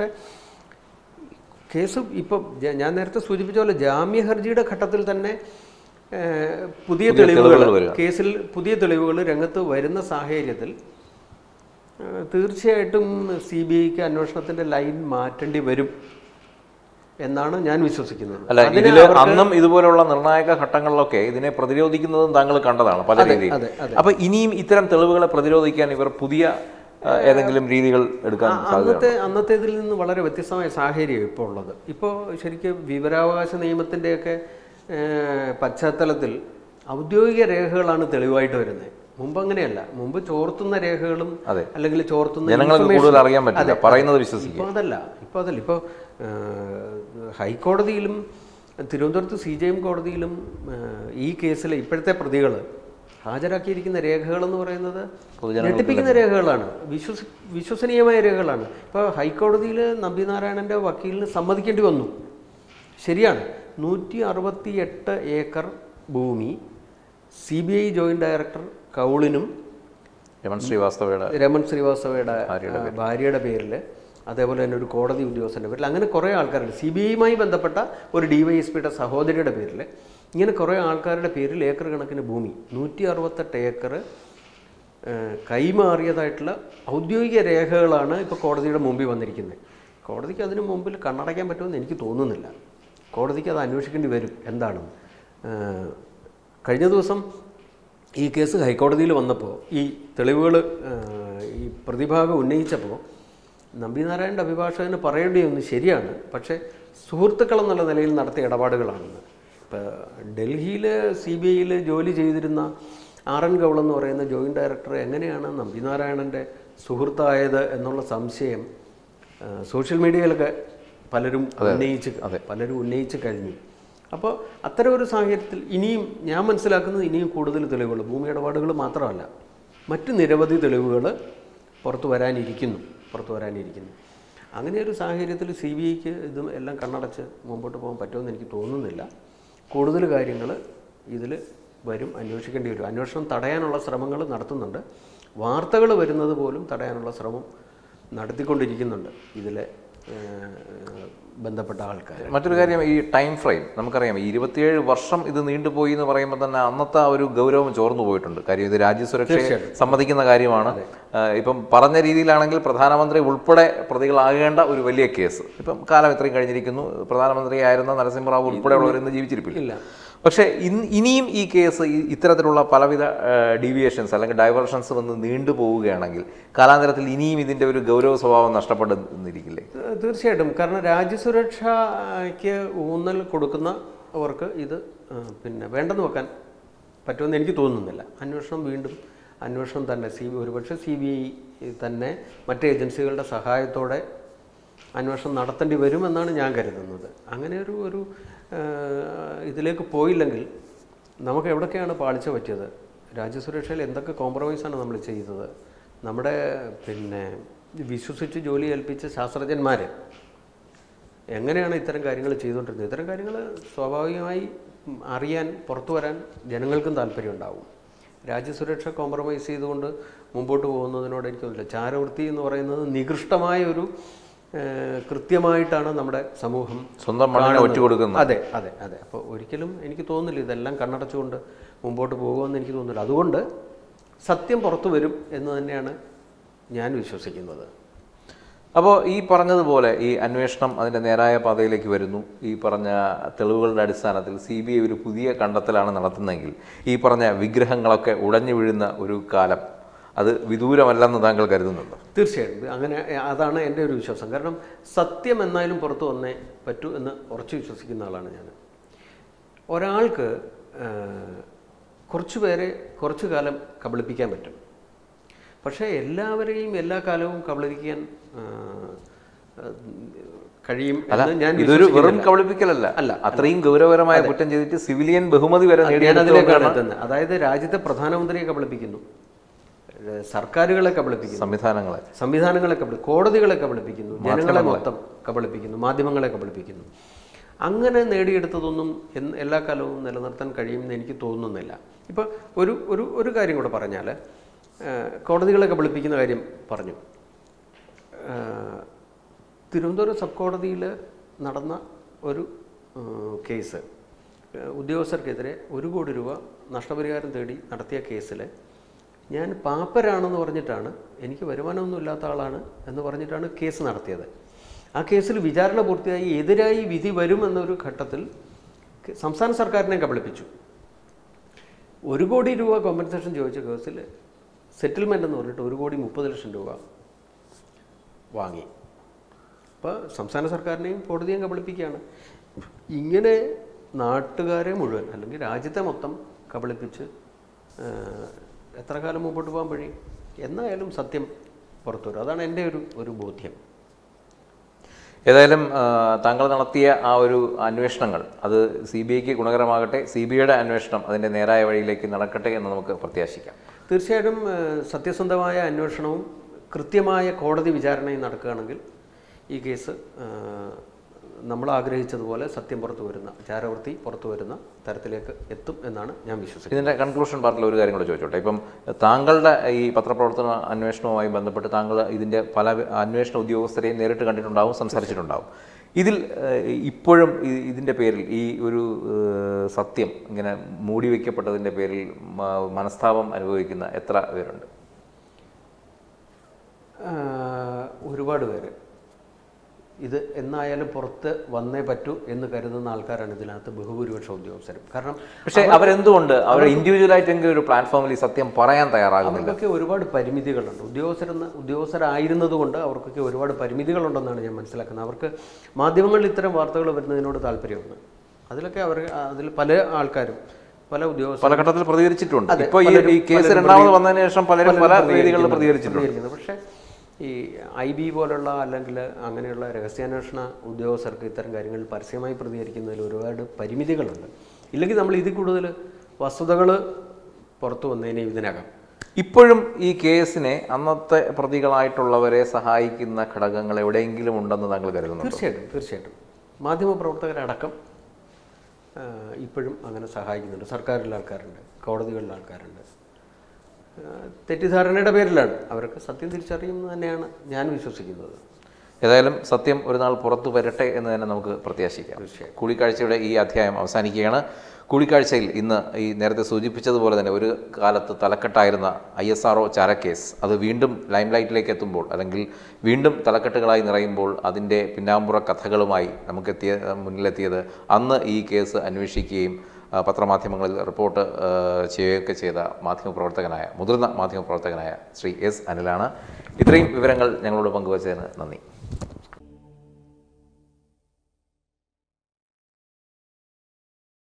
കേസ് ഇപ്പോൾ ഞാൻ നേരത്തെ സൂചിപ്പിച്ച പോലെ ജാമ്യ ഹർജിയുടെ ഘട്ടത്തിൽ തന്നെ ഏഹ്, പുതിയ തെളിവുകൾ തെളിവുകൾ വരിക. കേസിൽ പുതിയ തെളിവുകൾ രംഗത്ത് വരുന്ന സാഹചര്യത്തിൽ ഏഹ്, തീർച്ചയായിട്ടും സി ബി ഐക്ക് അന്വേഷണത്തിന്റെ ലൈൻ മാറ്റേണ്ടി വരും എന്നാണ് ഞാൻ വിശ്വസിക്കുന്നത് അല്ല അതിന് ഇതിൽ അവർക്ക് അന്നും ഇതുപോലുള്ള നിർണായക ഘട്ടങ്ങളിലൊക്കെ ഇതിനെ പ്രതിരോധിക്കുന്നതും താങ്കൾ കണ്ടതാണ് പല രീതിയിൽ അതെ, അതെ. അപ്പൊ ഇനിയും ഇത്തരം തെളിവുകളെ പ്രതിരോധിക്കാൻ ഇവർ പുതിയ ഏഹ്, ഏതെങ്കിലും രീതികൾ എടുക്കാൻ ആ, സാധ്യത അന്നത്തെ അന്നത്തേതിൽ നിന്ന് വളരെ വ്യത്യസ്തമായ സാഹചര്യം ഇപ്പോൾ ഉള്ളത് ഇപ്പോൾ ശരിക്കും വിവരാവകാശ നിയമത്തിൻ്റെയൊക്കെ ഏഹ്, പശ്ചാത്തലത്തിൽ ഔദ്യോഗിക രേഖകളാണ് തെളിവായിട്ട് വരുന്നത് മുമ്പ് അങ്ങനെയല്ല മുമ്പ് ചോർത്തുന്ന രേഖകളും അതെ. അല്ലെങ്കിൽ ചോർത്തുന്ന ജനങ്ങൾക്ക് information- കൂടുതൽ അറിയാൻ പറ്റില്ല അതെ, പറയുന്നത് വിശ്വസിക്കുക ഇപ്പോൾ അതല്ല ഇപ്പോൾ അതല്ല ഇപ്പോൾ ഹൈക്കോടതിയിലും തിരുവനന്തപുരത്ത് സി ജെ എം കോടതിയിലും ഏഹ്, ഈ കേസിലെ ഇപ്പോഴത്തെ പ്രതികൾ ഹാജരാക്കിയിരിക്കുന്ന രേഖകൾ എന്ന് പറയുന്നത് ഞെട്ടിപ്പിക്കുന്ന രേഖകളാണ് വിശ്വസി വിശ്വസനീയമായ രേഖകളാണ് ഇപ്പോൾ ഹൈക്കോടതിയിൽ നമ്പിനാരായണൻ്റെ വക്കീലിന് സമ്മതിക്കേണ്ടി വന്നു ശരിയാണ് നൂറ്റി അറുപത്തി എട്ട് ഏക്കർ ഭൂമി C B I joint director കൗളിനും രമൺ ശ്രീവാസ്തവയുടെ രമൺ ശ്രീവാസ്തവയുടെ ആ, ഭാര്യയുടെ പേരിൽ അതേപോലെ തന്നെ ഒരു കോടതി ഉദ്യോഗസ്ഥൻ്റെ പേരിൽ അങ്ങനെ കുറേ ആൾക്കാരുണ്ട് സി ബി ഐയുമായി ബന്ധപ്പെട്ട ഒരു ഡി വൈ എസ് പിയുടെ സഹോദരിയുടെ പേരിൽ ഇങ്ങനെ കുറേ ആൾക്കാരുടെ പേരിൽ ഏക്കർ കണക്കിന് ഭൂമി നൂറ്റി അറുപത്തെട്ട് ഏക്കർ കൈമാറിയതായിട്ടുള്ള ഔദ്യോഗിക രേഖകളാണ് ഇപ്പോൾ കോടതിയുടെ മുമ്പിൽ വന്നിരിക്കുന്നത് കോടതിക്ക് അതിന് മുമ്പിൽ കണ്ണടയ്ക്കാൻ പറ്റുമെന്ന് എനിക്ക് തോന്നുന്നില്ല കോടതിക്ക് അത് അന്വേഷിക്കേണ്ടി വരും എന്താണെന്ന് ഏഹ്, കഴിഞ്ഞ ദിവസം ഈ കേസ് ഹൈക്കോടതിയിൽ വന്നപ്പോൾ ഈ തെളിവുകൾ ഈ പ്രതിഭാഗം ഉന്നയിച്ചപ്പോൾ നമ്പിനാരായണൻ്റെ അഭിഭാഷകന് പറയേണ്ടി ഒന്ന് ശരിയാണ് പക്ഷേ സുഹൃത്തുക്കൾ എന്നുള്ള നിലയിൽ നടത്തിയ ഇടപാടുകളാണെന്ന് ഇപ്പോൾ ഡൽഹിയിൽ സി ബി ഐയിൽ ജോലി ചെയ്തിരുന്ന ആർ എൻ ഗൗൾ എന്ന് പറയുന്ന ജോയിൻറ്റ് ഡയറക്ടർ എങ്ങനെയാണ് നമ്പിനാരായണൻ്റെ സുഹൃത്തായത് എന്നുള്ള സംശയം ആ, സോഷ്യൽ മീഡിയയിലൊക്കെ പലരും ഉന്നയിച്ച് പലരും ഉന്നയിച്ച് കഴിഞ്ഞു അപ്പോൾ അത്തരം ഒരു സാഹചര്യത്തിൽ ഇനിയും ഞാൻ മനസ്സിലാക്കുന്നത് ഇനിയും കൂടുതൽ തെളിവുകൾ ഭൂമി ഇടപാടുകൾ മാത്രമല്ല മറ്റ് നിരവധി തെളിവുകൾ പുറത്തു വരാനിരിക്കുന്നു പുറത്തു വരാനിരിക്കുന്നു അങ്ങനെ ഒരു സാഹചര്യത്തിൽ സി ബി ഐക്ക് ഇതും എല്ലാം കണ്ണടച്ച് മുമ്പോട്ട് പോകാൻ പറ്റുമെന്ന് എനിക്ക് തോന്നുന്നില്ല കൂടുതൽ കാര്യങ്ങൾ ഇതിൽ വരും അന്വേഷിക്കേണ്ടി വരും അന്വേഷണം തടയാനുള്ള ശ്രമങ്ങൾ നടത്തുന്നുണ്ട് വാർത്തകൾ വരുന്നത് പോലും തടയാനുള്ള ശ്രമം നടത്തിക്കൊണ്ടിരിക്കുന്നുണ്ട് ഇതിലെ ഏഹ്, ബന്ധപ്പെട്ട ആൾക്കാർ മറ്റൊരു കാര്യം ഈ ടൈം ഫ്രെയിം നമുക്കറിയാം ഈ ഇരുപത്തിയേഴ് വർഷം ഇത് നീണ്ടുപോയി എന്ന് പറയുമ്പോൾ തന്നെ അന്നത്തെ ആ ഒരു ഗൗരവം ചോർന്നു പോയിട്ടുണ്ട് കാര്യം ഇത് രാജ്യസുരക്ഷയെ സമ്മതിക്കുന്ന കാര്യമാണ് ആ, ഇപ്പം പറഞ്ഞ രീതിയിലാണെങ്കിൽ പ്രധാനമന്ത്രി ഉൾപ്പെടെ പ്രതികളാകേണ്ട ഒരു വലിയ കേസ് ഇപ്പം കാലം ഇത്രയും കഴിഞ്ഞിരിക്കുന്നു പ്രധാനമന്ത്രിയായിരുന്ന നരസിംഹറാവു ഉൾപ്പെടെയുള്ളവർ ഇന്ന് ജീവിച്ചിരിപ്പില്ല പക്ഷേ ഇൻ ഇനിയും ഈ കേസ് ഈ ഇത്തരത്തിലുള്ള പലവിധ ഡീവിയേഷൻസ് അല്ലെങ്കിൽ ഡൈവേർഷൻസ് വന്ന് നീണ്ടു പോവുകയാണെങ്കിൽ കാലാന്തരത്തിൽ ഇനിയും ഇതിൻ്റെ ഒരു ഗൗരവ സ്വഭാവം നഷ്ടപ്പെടുന്നിരിക്കില്ലേ ഏഹ് തീർച്ചയായിട്ടും കാരണം രാജ്യസുരക്ഷയ്ക്ക് ഊന്നൽ കൊടുക്കുന്നവർക്ക് ഇത് ഏഹ് പിന്നെ വേണ്ടെന്ന് വെക്കാൻ പറ്റുമെന്ന് എനിക്ക് തോന്നുന്നില്ല അന്വേഷണം വീണ്ടും അന്വേഷണം തന്നെ സി ബി ഒരുപക്ഷെ സി ബി ഐ തന്നെ മറ്റ് ഏജൻസികളുടെ സഹായത്തോടെ അന്വേഷണം നടത്തേണ്ടി വരുമെന്നാണ് ഞാൻ കരുതുന്നത് അങ്ങനെ ഒരു ഒരു ഏഹ് ഇതിലേക്ക് പോയില്ലെങ്കിൽ നമുക്ക് എവിടൊക്കെയാണ് പാളിച്ച പറ്റിയത് രാജ്യസുരക്ഷയിൽ എന്തൊക്കെ കോംപ്രമൈസാണ് നമ്മൾ ചെയ്തത് നമ്മുടെ പിന്നെ വിശ്വസിച്ച് ജോലി ഏൽപ്പിച്ച ശാസ്ത്രജ്ഞന്മാർ എങ്ങനെയാണ് ഇത്തരം കാര്യങ്ങൾ ചെയ്തുകൊണ്ടിരുന്നത് ഇത്തരം കാര്യങ്ങൾ സ്വാഭാവികമായി ഉം, അറിയാൻ പുറത്തു വരാൻ ജനങ്ങൾക്കും താല്പര്യം ഉണ്ടാവും രാജ്യസുരക്ഷ കോംപ്രമൈസ് ചെയ്തുകൊണ്ട് മുമ്പോട്ട് പോകുന്നതിനോട് എനിക്ക് തോന്നുന്നില്ല ചാരവൃത്തി എന്ന് പറയുന്നത് നികൃഷ്ടമായ ഒരു ഏഹ്, കൃത്യമായിട്ടാണ് നമ്മുടെ സമൂഹം സ്വന്തം മണ്ണിനെ ഒറ്റ കൊടുക്കുന്ന അതെ അതെ അതെ അപ്പോൾ ഒരിക്കലും എനിക്ക് തോന്നുന്നില്ല ഇതെല്ലാം കണ്ണടച്ചുകൊണ്ട് മുമ്പോട്ട് പോകുമെന്ന് എനിക്ക് തോന്നുന്നില്ല അതുകൊണ്ട് സത്യം പുറത്തു വരും എന്ന് തന്നെയാണ് ഞാൻ വിശ്വസിക്കുന്നത് അപ്പോൾ ഈ പറഞ്ഞതുപോലെ ഈ അന്വേഷണം അതിൻ്റെ നേരായ പാതയിലേക്ക് വരുന്നു ഈ പറഞ്ഞ തെളിവുകളുടെ അടിസ്ഥാനത്തിൽ സി ബി ഐ ഒരു പുതിയ കണ്ടെത്തലാണ് നടത്തുന്നതെങ്കിൽ ഈ പറഞ്ഞ വിഗ്രഹങ്ങളൊക്കെ ഉടഞ്ഞു വീഴുന്ന ഒരു കാലം അത് വിദൂരമല്ലെന്ന് താങ്കൾ കരുതുന്നുണ്ടോ തീർച്ചയായിട്ടും അങ്ങനെ അതാണ് എൻ്റെ ഒരു വിശ്വാസം കാരണം സത്യം എന്നായാലും പുറത്തു വന്നേ പറ്റൂ എന്ന് ഉറച്ചു വിശ്വസിക്കുന്ന ആളാണ് ഞാൻ ഒരാൾക്ക് ആ, കുറച്ച് പേരെ കുറച്ചു കാലം കബളിപ്പിക്കാൻ പറ്റും പക്ഷേ എല്ലാവരെയും എല്ലാ കാലവും കബളിപ്പിക്കാൻ ആ, ആ, കഴിയും എന്ന് ഞാൻ ഇതൊരു വെറും വിശ്വസിക്കുന്നില്ല. കബളിപ്പിക്കലല്ല അല്ല, അത്രയും ഗൗരവകരമായ കുറ്റം ചെയ്തിട്ട് സിവിലിയൻ ബഹുമതി വരെ ഞാൻ അതിലേക്കാണ് നേടിയെടുത്തുകൊണ്ടാണ് എത്തുന്നത് അതായത് രാജ്യത്തെ പ്രധാനമന്ത്രിയെ കബളിപ്പിക്കുന്നു ഏഹ് സർക്കാരുകളെ കബളിപ്പിക്കുന്നു സംവിധാനങ്ങളെ സംവിധാനങ്ങളെ കബളി കോടതികളെ കബളിപ്പിക്കുന്നു ജനങ്ങളെ മൊത്തം കബളിപ്പിക്കുന്നു മാധ്യമങ്ങളെ കബളിപ്പിക്കുന്നു അങ്ങനെ നേടിയെടുത്തതൊന്നും എന്ന് എല്ലാ കാലവും നിലനിർത്താൻ കഴിയുമെന്ന് എനിക്ക് തോന്നുന്നില്ല ഇപ്പോൾ ഒരു ഒരു ഒരു കാര്യം കൂടെ പറഞ്ഞാൽ ഏഹ് കോടതികളെ കബളിപ്പിക്കുന്ന കാര്യം പറഞ്ഞു ഏഹ് തിരുവനന്തപുരം സബ് കോടതിയിൽ നടന്ന ഒരു ഏഹ് കേസ് ഏഹ് ഉദ്യോഗസ്ഥർക്കെതിരെ ഒരു കോടി രൂപ നഷ്ടപരിഹാരം തേടി നടത്തിയ കേസിൽ ഞാൻ പാപ്പരാണെന്ന് പറഞ്ഞിട്ടാണ് എനിക്ക് വരുമാനമൊന്നും ഇല്ലാത്ത ആളാണ് എന്ന് പറഞ്ഞിട്ടാണ് കേസ് നടത്തിയത് ആ കേസിൽ വിചാരണ പൂർത്തിയായി എതിരായി വിധി വരുമെന്നൊരു ഘട്ടത്തിൽ കെ- സംസ്ഥാന സർക്കാരിനെ കബളിപ്പിച്ചു ഒരു കോടി രൂപ കോമ്പൻസേഷൻ ചോദിച്ച കേസിൽ സെറ്റിൽമെൻ്റ് എന്ന് പറഞ്ഞിട്ട് ഒരു കോടി മുപ്പത് ലക്ഷം രൂപ വാങ്ങി അപ്പോൾ സംസ്ഥാന സർക്കാരിനെയും കോടതിയെയും കബളിപ്പിക്കുകയാണ് ഇങ്ങനെ നാട്ടുകാരെ മുഴുവൻ അല്ലെങ്കിൽ രാജ്യത്തെ മൊത്തം കബളിപ്പിച്ച് ആ, എത്ര കാലം മുമ്പോട്ട് പോകാൻ വഴി എന്നായാലും സത്യം പുറത്തു വരും അതാണ് എൻ്റെ ഒരു ഒരു ബോധ്യം ഏതായാലും ആ, താങ്കൾ നടത്തിയ ആ ഒരു അന്വേഷണങ്ങൾ അത് സി ബി ഐക്ക് ഗുണകരമാകട്ടെ സി ബി ഐയുടെ അന്വേഷണം അതിൻ്റെ നേരായ വഴിയിലേക്ക് നടക്കട്ടെ എന്ന് നമുക്ക് പ്രത്യാശിക്കാം തീർച്ചയായിട്ടും ആ, സത്യസന്ധമായ അന്വേഷണവും കൃത്യമായ കോടതി വിചാരണയും നടക്കുകയാണെങ്കിൽ ഈ കേസ് ആ, നമ്മൾ ആഗ്രഹിച്ചതുപോലെ സത്യം പുറത്തു വരുന്ന ചാരവൃത്തി പുറത്തു വരുന്ന തരത്തിലേക്ക് എത്തും എന്നാണ് ഞാൻ വിശ്വസിക്കുന്നത് ഇതിൻ്റെ കൺക്ലൂഷൻ പാർട്ടിൽ ഒരു കാര്യം കൂടെ ചോദിച്ചോട്ടെ ഇപ്പം താങ്കളുടെ ഈ പത്രപ്രവർത്തന അന്വേഷണവുമായി ബന്ധപ്പെട്ട് താങ്കൾ ഇതിൻ്റെ പല അന്വേഷണ ഉദ്യോഗസ്ഥരെയും നേരിട്ട് കണ്ടിട്ടുണ്ടാവും സംസാരിച്ചിട്ടുണ്ടാവും ഇതിൽ ഏഹ്, ഇപ്പോഴും ഈ- ഇതിൻ്റെ പേരിൽ ഈ ഒരു ഏഹ്, സത്യം ഇങ്ങനെ മൂടി വയ്ക്കപ്പെട്ടതിൻ്റെ പേരിൽ മ- മനസ്താപം അനുഭവിക്കുന്ന എത്ര പേരുണ്ട് ആ, ഒരുപാട് പേര് ഇത് എന്നായാലും പുറത്ത് വന്നേ പറ്റൂ എന്ന് കരുതുന്ന ആൾക്കാരാണ് ഇതിനകത്ത് ബഹുഭൂരിപക്ഷ ഉദ്യോഗസ്ഥരും കാരണം പക്ഷേ അവരെന്തുകൊണ്ട് അവർ ഇൻഡിവിജ്വലായിട്ടെങ്കിലും ഒരു പ്ലാറ്റ്ഫോമിൽ ഈ സത്യം പറയാൻ തയ്യാറാകുന്നില്ല അവർക്കൊക്കെ ഒരുപാട് പരിമിതികളുണ്ട് ഉദ്യോഗസ്ഥരെന്ന് ഉദ്യോഗസ്ഥരായിരുന്നത് കൊണ്ട് അവർക്കൊക്കെ ഒരുപാട് പരിമിതികളുണ്ടെന്നാണ് ഞാൻ മനസ്സിലാക്കുന്നത് അവർക്ക് മാധ്യമങ്ങളിൽ ഇത്തരം വാർത്തകൾ വരുന്നതിനോട് താല്പര്യമുണ്ട് അതിലൊക്കെ അവർ അതിൽ പല ആൾക്കാരും പല ഉദ്യോഗസ്ഥരും പല ഘട്ടത്തിൽ പ്രതികരിച്ചിട്ടുണ്ട് അതെ, ഇപ്പോൾ ഈ പലരും- ഈ കേസ് പലരും രണ്ടാമത് പ്രതി- വന്നതിന് ശേഷം പലരും പല വേദികളിൽ പ്രതികരിച്ചിട്ടുണ്ട് പ്രതികരിക്കുന്നത് പക്ഷേ ഈ ഐ ബി പോലുള്ള അല്ലെങ്കിൽ അങ്ങനെയുള്ള രഹസ്യാന്വേഷണ ഉദ്യോഗസ്ഥർക്ക് ഇത്തരം കാര്യങ്ങളിൽ പരസ്യമായി പ്രതികരിക്കുന്നതിൽ ഒരുപാട് പരിമിതികളുണ്ട് ഇല്ലെങ്കിൽ നമ്മൾ ഇതിൽ കൂടുതൽ വസ്തുതകൾ പുറത്തു വന്നതിനെ ഇതിനകം ഇപ്പോഴും ഈ കേസിനെ അന്നത്തെ പ്രതികളായിട്ടുള്ളവരെ സഹായിക്കുന്ന ഘടകങ്ങൾ എവിടെയെങ്കിലും ഉണ്ടെന്ന് താങ്കൾ കരുതുന്നു തീർച്ചയായിട്ടും തീർച്ചയായിട്ടും മാധ്യമപ്രവർത്തകരടക്കം ആ, ഇപ്പോഴും അങ്ങനെ സഹായിക്കുന്നുണ്ട് സർക്കാരിലെ ആൾക്കാരുണ്ട് കോടതികളിലെ ആൾക്കാരുണ്ട് ആ, തെറ്റിദ്ധാരണയുടെ പേരിലാണ് അവർക്ക് സത്യം തിരിച്ചറിയുന്നത് തന്നെയാണ് ഞാൻ വിശ്വസിക്കുന്നത് ഏതായാലും സത്യം ഒരു നാൾ പുറത്തു വരട്ടെ എന്ന് തന്നെ നമുക്ക് പ്രത്യാശിക്കാം കൂടിക്കാഴ്ചയുടെ ഈ അധ്യായം അവസാനിക്കുകയാണ് കൂടിക്കാഴ്ചയിൽ ഇന്ന് ഈ നേരത്തെ സൂചിപ്പിച്ചതുപോലെ തന്നെ ഒരു കാലത്ത് തലക്കെട്ടായിരുന്ന ഐ എസ് ആർ ചാരക്കേസ് അത് വീണ്ടും ലൈംലൈറ്റിലേക്ക് എത്തുമ്പോൾ അല്ലെങ്കിൽ വീണ്ടും തലക്കെട്ടുകളായി നിറയുമ്പോൾ അതിൻ്റെ പിന്നാമ്പുറ കഥകളുമായി നമുക്കെത്തിയ മുന്നിലെത്തിയത് അന്ന് ഈ കേസ് അന്വേഷിക്കുകയും ആ, പത്രമാധ്യമങ്ങളിൽ റിപ്പോർട്ട് ആ, ചെയ്യുകയൊക്കെ ചെയ്ത മാധ്യമപ്രവർത്തകനായ മുതിർന്ന മാധ്യമപ്രവർത്തകനായ ശ്രീ എസ് അനിലാണ് ഇത്രയും വിവരങ്ങൾ ഞങ്ങളോട് പങ്കുവച്ചതിന് നന്ദി